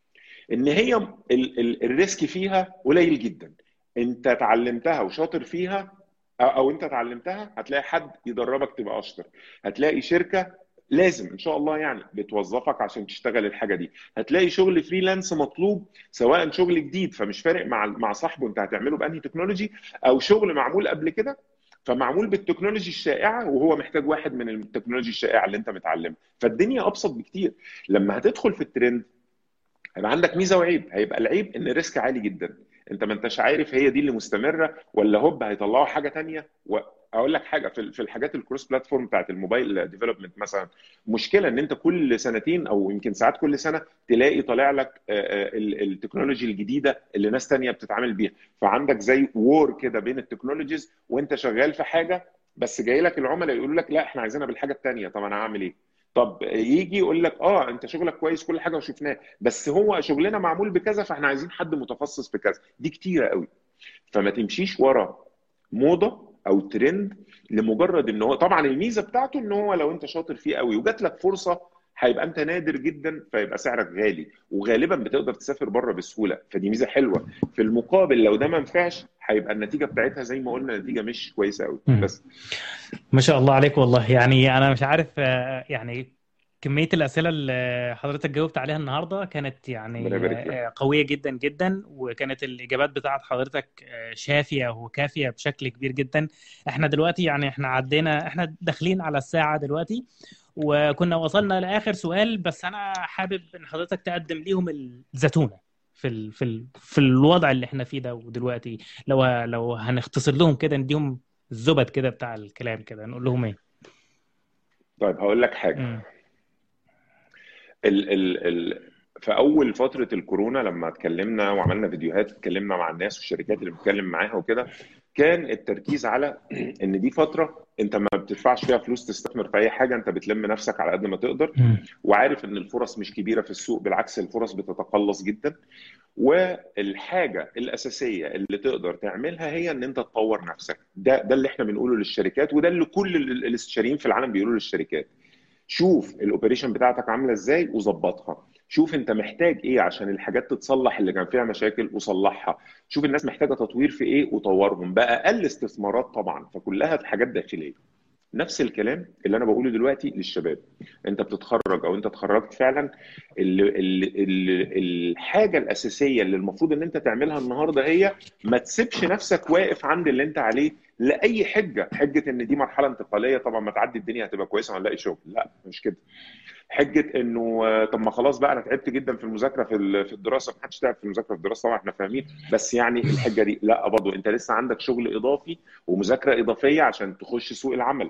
ان هي ال ال الريسك فيها قليل جدا انت اتعلمتها وشاطر فيها او انت اتعلمتها هتلاقي حد يدربك تبقى اشطر هتلاقي شركه لازم ان شاء الله يعني بتوظفك عشان تشتغل الحاجه دي هتلاقي شغل فريلانس مطلوب سواء شغل جديد فمش فارق مع مع صاحبه انت هتعمله بانهي تكنولوجي او شغل معمول قبل كده فمعمول بالتكنولوجي الشائعه وهو محتاج واحد من التكنولوجي الشائعه اللي انت متعلمها فالدنيا ابسط بكتير لما هتدخل في الترند هيبقى عندك ميزه وعيب هيبقى العيب ان الريسك عالي جدا انت ما انتش عارف هي دي اللي مستمره ولا هوب هيطلعوا حاجه تانية واقول لك حاجه في في الحاجات الكروس بلاتفورم بتاعت الموبايل ديفلوبمنت مثلا مشكله ان انت كل سنتين او يمكن ساعات كل سنه تلاقي طالع لك التكنولوجي الجديده اللي ناس تانية بتتعامل بيها فعندك زي وور كده بين التكنولوجيز وانت شغال في حاجه بس جاي لك العملاء يقولوا لك لا احنا عايزينها بالحاجه الثانيه طب انا هعمل ايه؟ طب يجي يقول لك اه انت شغلك كويس كل حاجه وشفناه بس هو شغلنا معمول بكذا فاحنا عايزين حد متخصص في كذا دي كتيره قوي فما تمشيش ورا موضه او ترند لمجرد ان هو طبعا الميزه بتاعته ان هو لو انت شاطر فيه قوي وجات لك فرصه هيبقى انت نادر جدا فيبقى سعرك غالي وغالبا بتقدر تسافر بره بسهوله فدي ميزه حلوه في المقابل لو ده ما نفعش هيبقى النتيجه بتاعتها زي ما قلنا نتيجه مش كويسه قوي بس ما شاء الله عليك والله يعني انا مش عارف يعني كمية الأسئلة اللي حضرتك جاوبت عليها النهاردة كانت يعني قوية جدا جدا وكانت الإجابات بتاعت حضرتك شافية وكافية بشكل كبير جدا احنا دلوقتي يعني احنا عدينا احنا داخلين على الساعة دلوقتي وكنا وصلنا لآخر سؤال بس أنا حابب إن حضرتك تقدم ليهم الزتونة في ال في ال في الوضع اللي احنا فيه ده ودلوقتي لو لو هنختصر لهم كده نديهم الزبد كده بتاع الكلام كده نقول لهم ايه؟ طيب هقول لك حاجة م. ال ال ال في اول فتره الكورونا لما اتكلمنا وعملنا فيديوهات اتكلمنا مع الناس والشركات اللي بنتكلم معاها وكده كان التركيز على ان دي فتره انت ما بتدفعش فيها فلوس تستثمر في اي حاجه انت بتلم نفسك على قد ما تقدر وعارف ان الفرص مش كبيره في السوق بالعكس الفرص بتتقلص جدا والحاجه الاساسيه اللي تقدر تعملها هي ان انت تطور نفسك ده ده اللي احنا بنقوله للشركات وده اللي كل الاستشاريين في العالم بيقولوا للشركات شوف الاوبريشن بتاعتك عامله ازاي وظبطها شوف انت محتاج ايه عشان الحاجات تتصلح اللي كان فيها مشاكل وصلحها شوف الناس محتاجه تطوير في ايه وطورهم باقل استثمارات طبعا فكلها في حاجات داخليه نفس الكلام اللي انا بقوله دلوقتي للشباب انت بتتخرج او انت اتخرجت فعلا ال ال ال الحاجه الاساسيه اللي المفروض ان انت تعملها النهارده هي ما تسيبش نفسك واقف عند اللي انت عليه لاي حجه حجه ان دي مرحله انتقاليه طبعا ما تعدي الدنيا هتبقى كويسه وهنلاقي شغل لا مش كده حجه انه طب ما خلاص بقى انا تعبت جدا في المذاكره في في الدراسه ما حدش تعب في المذاكره في الدراسه طبعا احنا فاهمين بس يعني الحجه دي لا برضه انت لسه عندك شغل اضافي ومذاكره اضافيه عشان تخش سوق العمل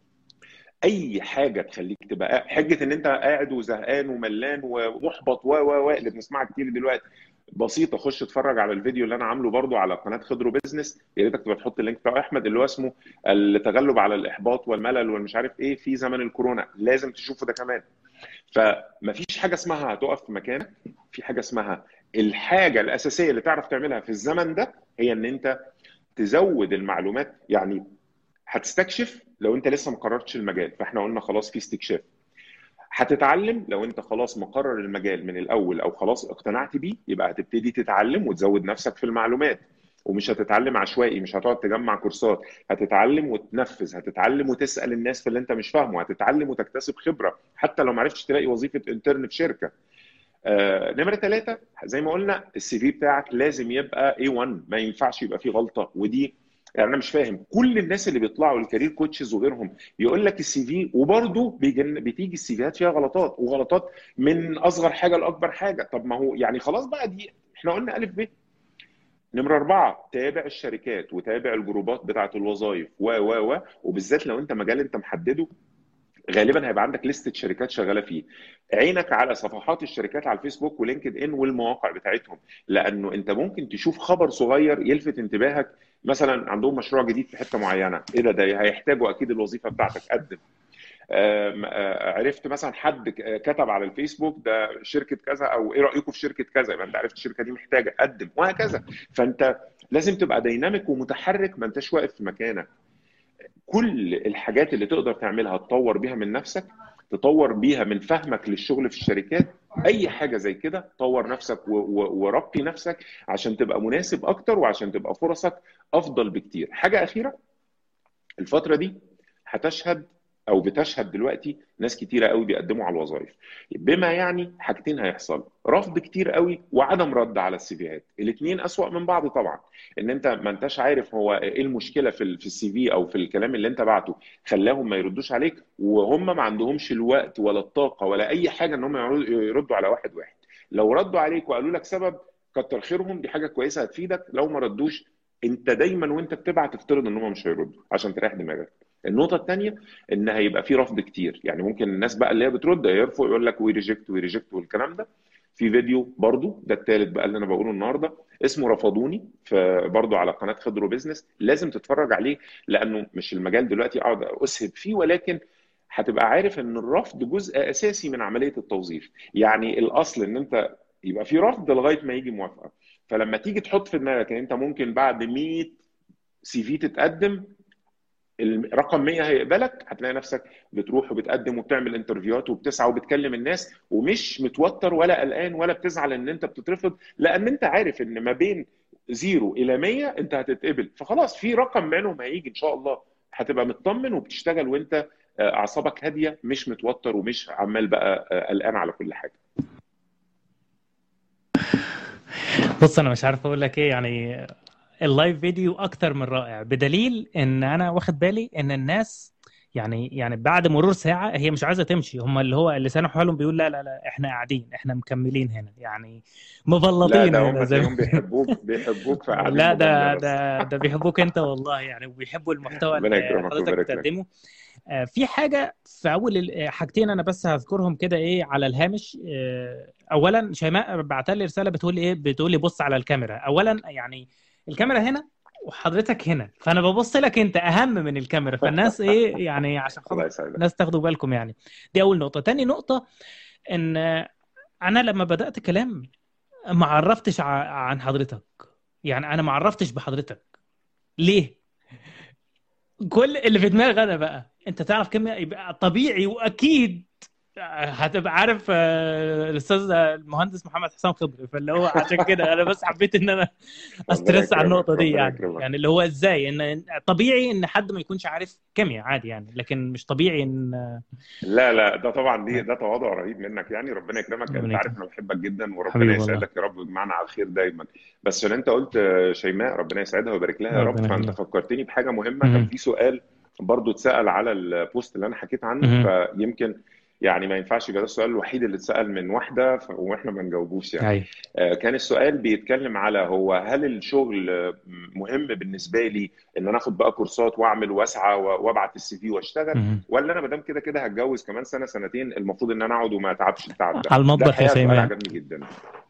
اي حاجه تخليك تبقى حجه ان انت قاعد وزهقان وملان ومحبط و و و اللي بنسمعها كتير دلوقتي بسيطه خش اتفرج على الفيديو اللي انا عامله برضو على قناه خضرو بزنس يا ريتك تبقى تحط اللينك بتاع احمد اللي هو اسمه التغلب على الاحباط والملل والمش عارف ايه في زمن الكورونا لازم تشوفه ده كمان فمفيش حاجه اسمها هتقف في مكانك في حاجه اسمها الحاجه الاساسيه اللي تعرف تعملها في الزمن ده هي ان انت تزود المعلومات يعني هتستكشف لو انت لسه ما قررتش المجال فاحنا قلنا خلاص في استكشاف هتتعلم لو انت خلاص مقرر المجال من الاول او خلاص اقتنعت بيه يبقى هتبتدي تتعلم وتزود نفسك في المعلومات ومش هتتعلم عشوائي مش هتقعد تجمع كورسات هتتعلم وتنفذ هتتعلم وتسال الناس في اللي انت مش فاهمه هتتعلم وتكتسب خبره حتى لو ما عرفتش تلاقي وظيفه انترن في شركه آه، نمرة ثلاثة زي ما قلنا السي في بتاعك لازم يبقى A1 ما ينفعش يبقى فيه غلطة ودي يعني انا مش فاهم كل الناس اللي بيطلعوا الكارير كوتشز وغيرهم يقول لك السي في وبرده بتيجي السي فيات فيها غلطات وغلطات من اصغر حاجه لاكبر حاجه طب ما هو يعني خلاص بقى دي احنا قلنا الف ب نمرة أربعة تابع الشركات وتابع الجروبات بتاعة الوظائف و و و وبالذات لو أنت مجال أنت محدده غالبا هيبقى عندك لستة شركات شغاله فيه عينك على صفحات الشركات على الفيسبوك ولينكد ان والمواقع بتاعتهم لانه انت ممكن تشوف خبر صغير يلفت انتباهك مثلا عندهم مشروع جديد في حته معينه ايه ده ده هيحتاجوا اكيد الوظيفه بتاعتك قدم آم، آه، عرفت مثلا حد ك- كتب على الفيسبوك ده شركه كذا او ايه رايكم في شركه كذا يبقى انت عرفت الشركه دي محتاجه قدم وهكذا فانت لازم تبقى ديناميك ومتحرك ما انتش واقف في مكانك كل الحاجات اللي تقدر تعملها تطور بيها من نفسك تطور بيها من فهمك للشغل في الشركات اي حاجه زي كده طور نفسك و- و- ورقي نفسك عشان تبقى مناسب اكتر وعشان تبقى فرصك افضل بكتير حاجه اخيره الفتره دي هتشهد او بتشهد دلوقتي ناس كتيره قوي بيقدموا على الوظائف بما يعني حاجتين هيحصل رفض كتير قوي وعدم رد على السيفيهات الاثنين اسوأ من بعض طبعا ان انت ما انتش عارف هو ايه المشكله في ال- في السي في او في الكلام اللي انت بعته خلاهم ما يردوش عليك وهم ما عندهمش الوقت ولا الطاقه ولا اي حاجه ان هم يردوا على واحد واحد لو ردوا عليك وقالوا لك سبب كتر خيرهم دي حاجه كويسه هتفيدك لو ما ردوش انت دايما وانت بتبعت تفترض ان هم مش هيردوا عشان تريح دماغك النقطه الثانيه ان هيبقى في رفض كتير يعني ممكن الناس بقى اللي هي بترد يرفض يقول لك وي ريجكت وي ريجكت والكلام ده في فيديو برضو ده الثالث بقى اللي انا بقوله النهارده اسمه رفضوني في برضو على قناه خضرو بيزنس لازم تتفرج عليه لانه مش المجال دلوقتي اقعد اسهب فيه ولكن هتبقى عارف ان الرفض جزء اساسي من عمليه التوظيف يعني الاصل ان انت يبقى في رفض لغايه ما يجي موافقه فلما تيجي تحط في دماغك ان انت ممكن بعد 100 سي في تتقدم الرقم 100 هيقبلك هتلاقي نفسك بتروح وبتقدم وبتعمل انترفيوهات وبتسعى وبتكلم الناس ومش متوتر ولا قلقان ولا بتزعل ان انت بتترفض لان انت عارف ان ما بين زيرو الى 100 انت هتتقبل فخلاص في رقم منهم هيجي ان شاء الله هتبقى مطمن وبتشتغل وانت آه، اعصابك هاديه مش متوتر ومش عمال بقى آه، قلقان على كل حاجه بص انا مش عارف اقول لك ايه يعني اللايف فيديو اكتر من رائع بدليل ان انا واخد بالي ان الناس يعني يعني بعد مرور ساعة هي مش عايزة تمشي هم اللي هو لسان حالهم بيقول لا لا لا احنا قاعدين احنا مكملين هنا يعني لا مبلطين ده هنا هم زي ما تلاقيهم بيحبوك بيحبوك فقاعدين لا ده مجامله بس ده ده بيحبوك انت والله يعني وبيحبوا المحتوى ربنا اللي يكرمك حضرتك ويبارك لك بتقدمه آه، في حاجة في أول ال- حاجتين أنا بس هذكرهم كده إيه على الهامش آه، أولا شيماء بعت لي رسالة بتقول لي إيه بتقول لي بص على الكاميرا أولا يعني الكاميرا هنا وحضرتك هنا فأنا ببص لك أنت أهم من الكاميرا فالناس إيه يعني عشان الله خاطر يسعدك الناس تاخدوا بالكم يعني دي أول نقطة تاني نقطة إن آه، أنا لما بدأت كلام ما عرفتش ع- عن حضرتك يعني أنا ما عرفتش بحضرتك ليه؟ كل اللي في دماغي انا بقى انت تعرف كم يبقى طبيعي واكيد هتبقى عارف آه، الاستاذ المهندس محمد حسام خضري فاللي هو عشان كده انا بس حبيت ان انا ربنا استرس على يكرمك النقطه دي ربنا يعني يكرمك يعني اللي هو ازاي ان طبيعي ان حد ما يكونش عارف كيمياء عادي يعني لكن مش طبيعي ان لا لا ده طبعا دي ده تواضع رهيب منك يعني ربنا يكرمك انت ربنا عارف يكرمك انا بحبك جدا وربنا حبيبي والله يسعدك يا رب ويجمعنا على الخير دايما بس عشان انت قلت آه، شيماء ربنا يسعدها ويبارك لها يا رب ربنا فانت يخليك فكرتني بحاجه مهمه كان مهم. في سؤال برضو اتسال على البوست اللي انا حكيت عنه مهم. فيمكن يعني ما ينفعش يبقى ده السؤال الوحيد اللي اتسال من واحده ف... واحنا ما نجاوبوش يعني ايوه آه، كان السؤال بيتكلم على هو هل الشغل آه، مهم بالنسبه لي ان انا اخد بقى كورسات واعمل واسعى و- وابعت السي في واشتغل مهم. ولا انا ما دام كده كده هتجوز كمان سنه سنتين المفروض ان انا اقعد وما اتعبش التعب ده على ده المطبخ يا الحقيقه سؤال شيماء عجبني جدا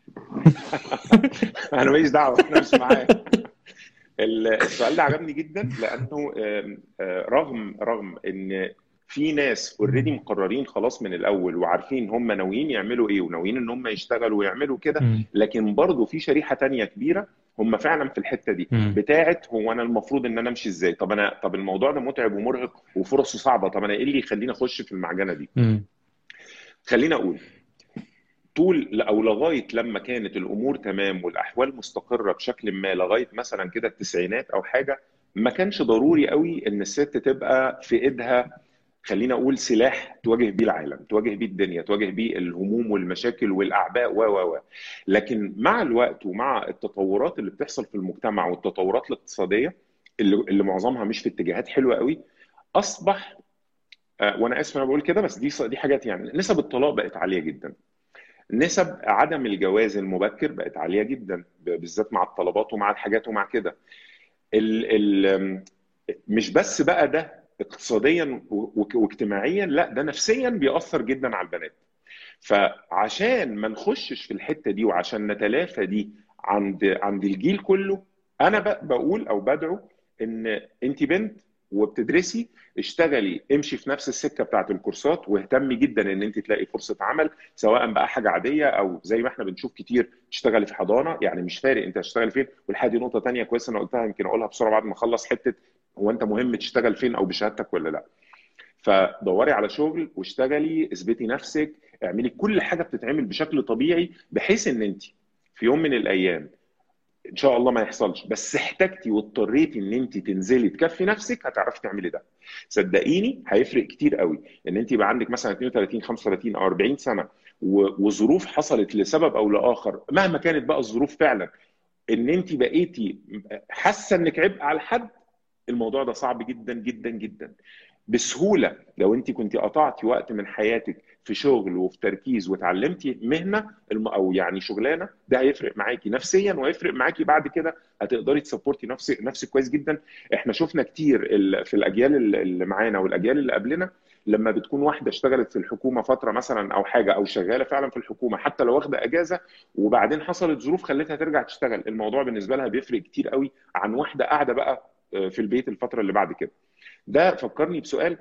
انا ماليش دعوه انا مش معاك السؤال ده عجبني جدا لانه آم، آه، رغم رغم ان في ناس اوريدي مقررين خلاص من الاول وعارفين هم ناويين يعملوا ايه وناويين ان هم يشتغلوا ويعملوا كده مم. لكن برضه في شريحه تانية كبيره هم فعلا في الحته دي مم. بتاعت هو انا المفروض ان انا امشي ازاي طب انا طب الموضوع ده متعب ومرهق وفرصه صعبه طب انا ايه اللي يخليني اخش في المعجنه دي مم. خليني اقول طول او لغايه لما كانت الامور تمام والاحوال مستقره بشكل ما لغايه مثلا كده التسعينات او حاجه ما كانش ضروري قوي ان الست تبقى في ايدها خلينا اقول سلاح تواجه بيه العالم تواجه بيه الدنيا تواجه بيه الهموم والمشاكل والاعباء و و و لكن مع الوقت ومع التطورات اللي بتحصل في المجتمع والتطورات الاقتصاديه اللي, اللي معظمها مش في اتجاهات حلوه قوي اصبح آه، وانا اسف انا بقول كده بس دي دي حاجات يعني نسب الطلاق بقت عاليه جدا نسب عدم الجواز المبكر بقت عاليه جدا بالذات مع الطلبات ومع الحاجات ومع كده ال ال مش بس بقى ده اقتصاديا و- واجتماعيا لا ده نفسيا بيأثر جدا على البنات فعشان ما نخشش في الحته دي وعشان نتلافى دي عند عند الجيل كله انا ب- بقول او بدعو ان انت بنت وبتدرسي اشتغلي امشي في نفس السكه بتاعت الكورسات واهتمي جدا ان انت تلاقي فرصه عمل سواء بقى حاجه عاديه او زي ما احنا بنشوف كتير تشتغلي في حضانه يعني مش فارق انت هتشتغلي فين والحقيقه دي نقطه تانيه كويسه انا قلتها يمكن اقولها بسرعه بعد ما اخلص حته هو انت مهم تشتغل فين او بشهادتك ولا لا فدوري على شغل واشتغلي اثبتي نفسك اعملي كل حاجه بتتعمل بشكل طبيعي بحيث ان انت في يوم من الايام ان شاء الله ما يحصلش بس احتجتي واضطريتي ان انت تنزلي تكفي نفسك هتعرفي تعملي ده صدقيني هيفرق كتير قوي ان انت يبقى عندك مثلا 32 35 او 40 سنه وظروف حصلت لسبب او لاخر مهما كانت بقى الظروف فعلا ان انت بقيتي حاسه انك عبء على حد الموضوع ده صعب جدا جدا جدا بسهوله لو انت كنت قطعتي وقت من حياتك في شغل وفي تركيز وتعلمتي مهنه او يعني شغلانه ده هيفرق معاكي نفسيا وهيفرق معاكي بعد كده هتقدري تسبورتي نفسك نفسك كويس جدا احنا شفنا كتير في الاجيال اللي معانا والاجيال اللي قبلنا لما بتكون واحده اشتغلت في الحكومه فتره مثلا او حاجه او شغاله فعلا في الحكومه حتى لو واخده اجازه وبعدين حصلت ظروف خلتها ترجع تشتغل الموضوع بالنسبه لها بيفرق كتير قوي عن واحده قاعده بقى في البيت الفتره اللي بعد كده ده فكرني بسؤال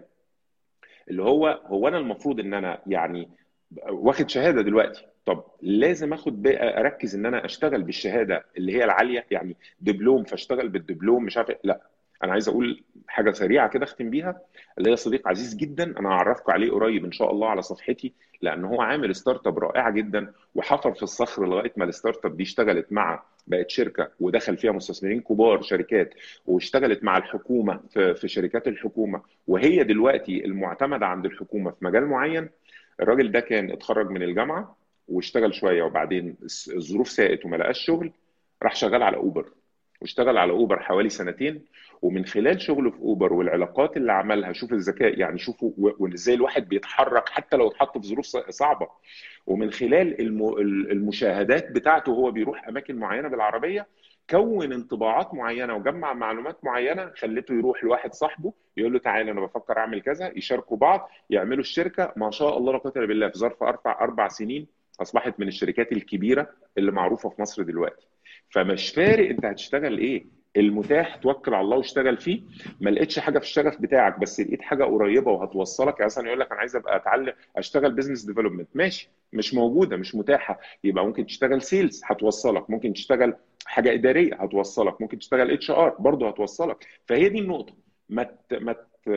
اللي هو هو انا المفروض ان انا يعني واخد شهاده دلوقتي طب لازم اخد بقى اركز ان انا اشتغل بالشهاده اللي هي العاليه يعني دبلوم فاشتغل بالدبلوم مش عارف لا انا عايز اقول حاجه سريعه كده اختم بيها اللي هي صديق عزيز جدا انا هعرفكم عليه قريب ان شاء الله على صفحتي لان هو عامل ستارت اب رائعه جدا وحفر في الصخر لغايه ما الستارت اب دي اشتغلت مع بقت شركه ودخل فيها مستثمرين كبار شركات واشتغلت مع الحكومه في, في شركات الحكومه وهي دلوقتي المعتمده عند الحكومه في مجال معين الراجل ده كان اتخرج من الجامعه واشتغل شويه وبعدين الظروف ساءت وما لقاش شغل راح شغال على اوبر واشتغل على اوبر حوالي سنتين ومن خلال شغله في اوبر والعلاقات اللي عملها شوف الذكاء يعني شوفوا وازاي الواحد بيتحرك حتى لو اتحط في ظروف صعبه ومن خلال المشاهدات بتاعته وهو بيروح اماكن معينه بالعربيه كون انطباعات معينه وجمع معلومات معينه خلته يروح لواحد صاحبه يقول له تعالى انا بفكر اعمل كذا يشاركوا بعض يعملوا الشركه ما شاء الله لا قوه الا بالله في ظرف اربع اربع سنين اصبحت من الشركات الكبيره اللي معروفه في مصر دلوقتي فمش فارق انت هتشتغل ايه المتاح توكل على الله واشتغل فيه ما لقيتش حاجه في الشغف بتاعك بس لقيت حاجه قريبه وهتوصلك يعني مثلا يقول لك انا عايز ابقى اتعلم اشتغل بزنس ديفلوبمنت ماشي مش موجوده مش متاحه يبقى ممكن تشتغل سيلز هتوصلك ممكن تشتغل حاجه اداريه هتوصلك ممكن تشتغل اتش ار برضه هتوصلك فهي دي النقطه ما ما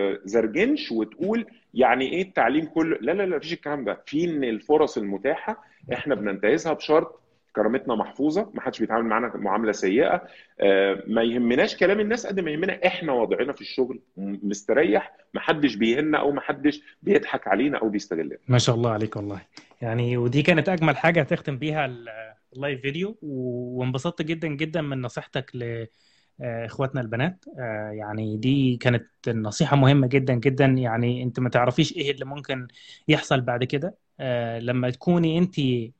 تزرجنش وتقول يعني ايه التعليم كله لا لا لا مفيش الكلام ده في ان الفرص المتاحه احنا بننتهزها بشرط كرامتنا محفوظه ما حدش بيتعامل معانا معامله سيئه ما يهمناش كلام الناس قد ما يهمنا احنا وضعنا في الشغل مستريح ما حدش بيهنا او ما حدش بيضحك علينا او بيستغلنا ما شاء الله عليك والله يعني ودي كانت اجمل حاجه تختم بيها اللايف فيديو وانبسطت جدا جدا من نصيحتك ل اخواتنا البنات يعني دي كانت نصيحه مهمه جدا جدا يعني انت ما تعرفيش ايه اللي ممكن يحصل بعد كده لما تكوني انت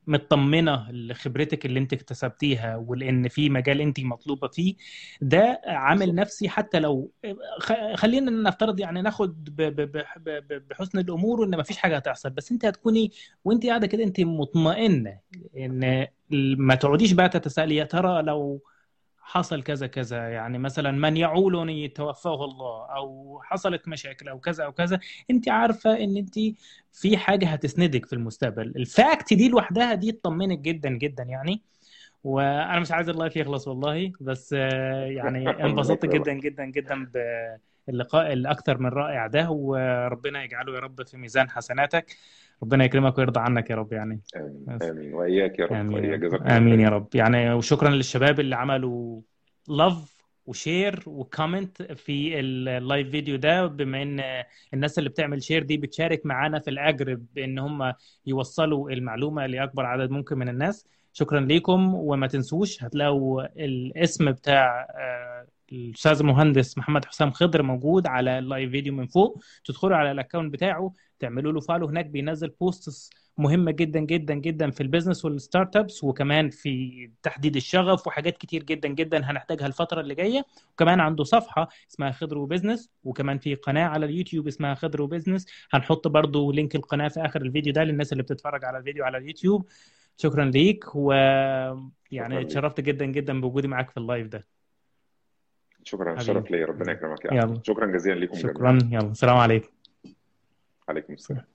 مطمنه لخبرتك اللي انت اكتسبتيها ولان في مجال انت مطلوبه فيه ده عامل نفسي حتى لو خلينا نفترض يعني ناخد بحسن الامور وان ما فيش حاجه هتحصل بس انت هتكوني وانت قاعده كده انت مطمئنه ان ما تقعديش بقى تتسالي يا ترى لو حصل كذا كذا يعني مثلا من يعولني توفاه الله او حصلت مشاكل او كذا او كذا انت عارفه ان انت في حاجه هتسندك في المستقبل الفاكت دي لوحدها دي تطمنك جدا جدا يعني وانا مش عايز اللايف يخلص والله بس يعني انبسطت جدا جدا جدا باللقاء الاكثر من رائع ده وربنا يجعله يا رب في ميزان حسناتك ربنا يكرمك ويرضى عنك يا رب يعني امين امين واياك يا رب امين وإياك جزاك يا رب. امين يا رب يعني وشكرا للشباب اللي عملوا لاف وشير وكومنت في اللايف فيديو ده بما ان الناس اللي بتعمل شير دي بتشارك معانا في الاجر بان هم يوصلوا المعلومه لاكبر عدد ممكن من الناس شكرا ليكم وما تنسوش هتلاقوا الاسم بتاع الاستاذ المهندس محمد حسام خضر موجود على اللايف فيديو من فوق تدخلوا على الاكونت بتاعه تعملوا له فالو هناك بينزل بوستس مهمه جدا جدا جدا في البيزنس والستارت ابس وكمان في تحديد الشغف وحاجات كتير جدا جدا هنحتاجها الفتره اللي جايه وكمان عنده صفحه اسمها خضر وبزنس وكمان في قناه على اليوتيوب اسمها خضر وبزنس هنحط برضو لينك القناه في اخر الفيديو ده للناس اللي بتتفرج على الفيديو على اليوتيوب شكرا ليك ويعني اتشرفت جدا جدا بوجودي معاك في اللايف ده شكرا حبيبي الشرف ليا ربنا يكرمك يا احمد يلا شكرا جزيلا لكم جميعا شكرا يلا سلام عليكم عليكم السلام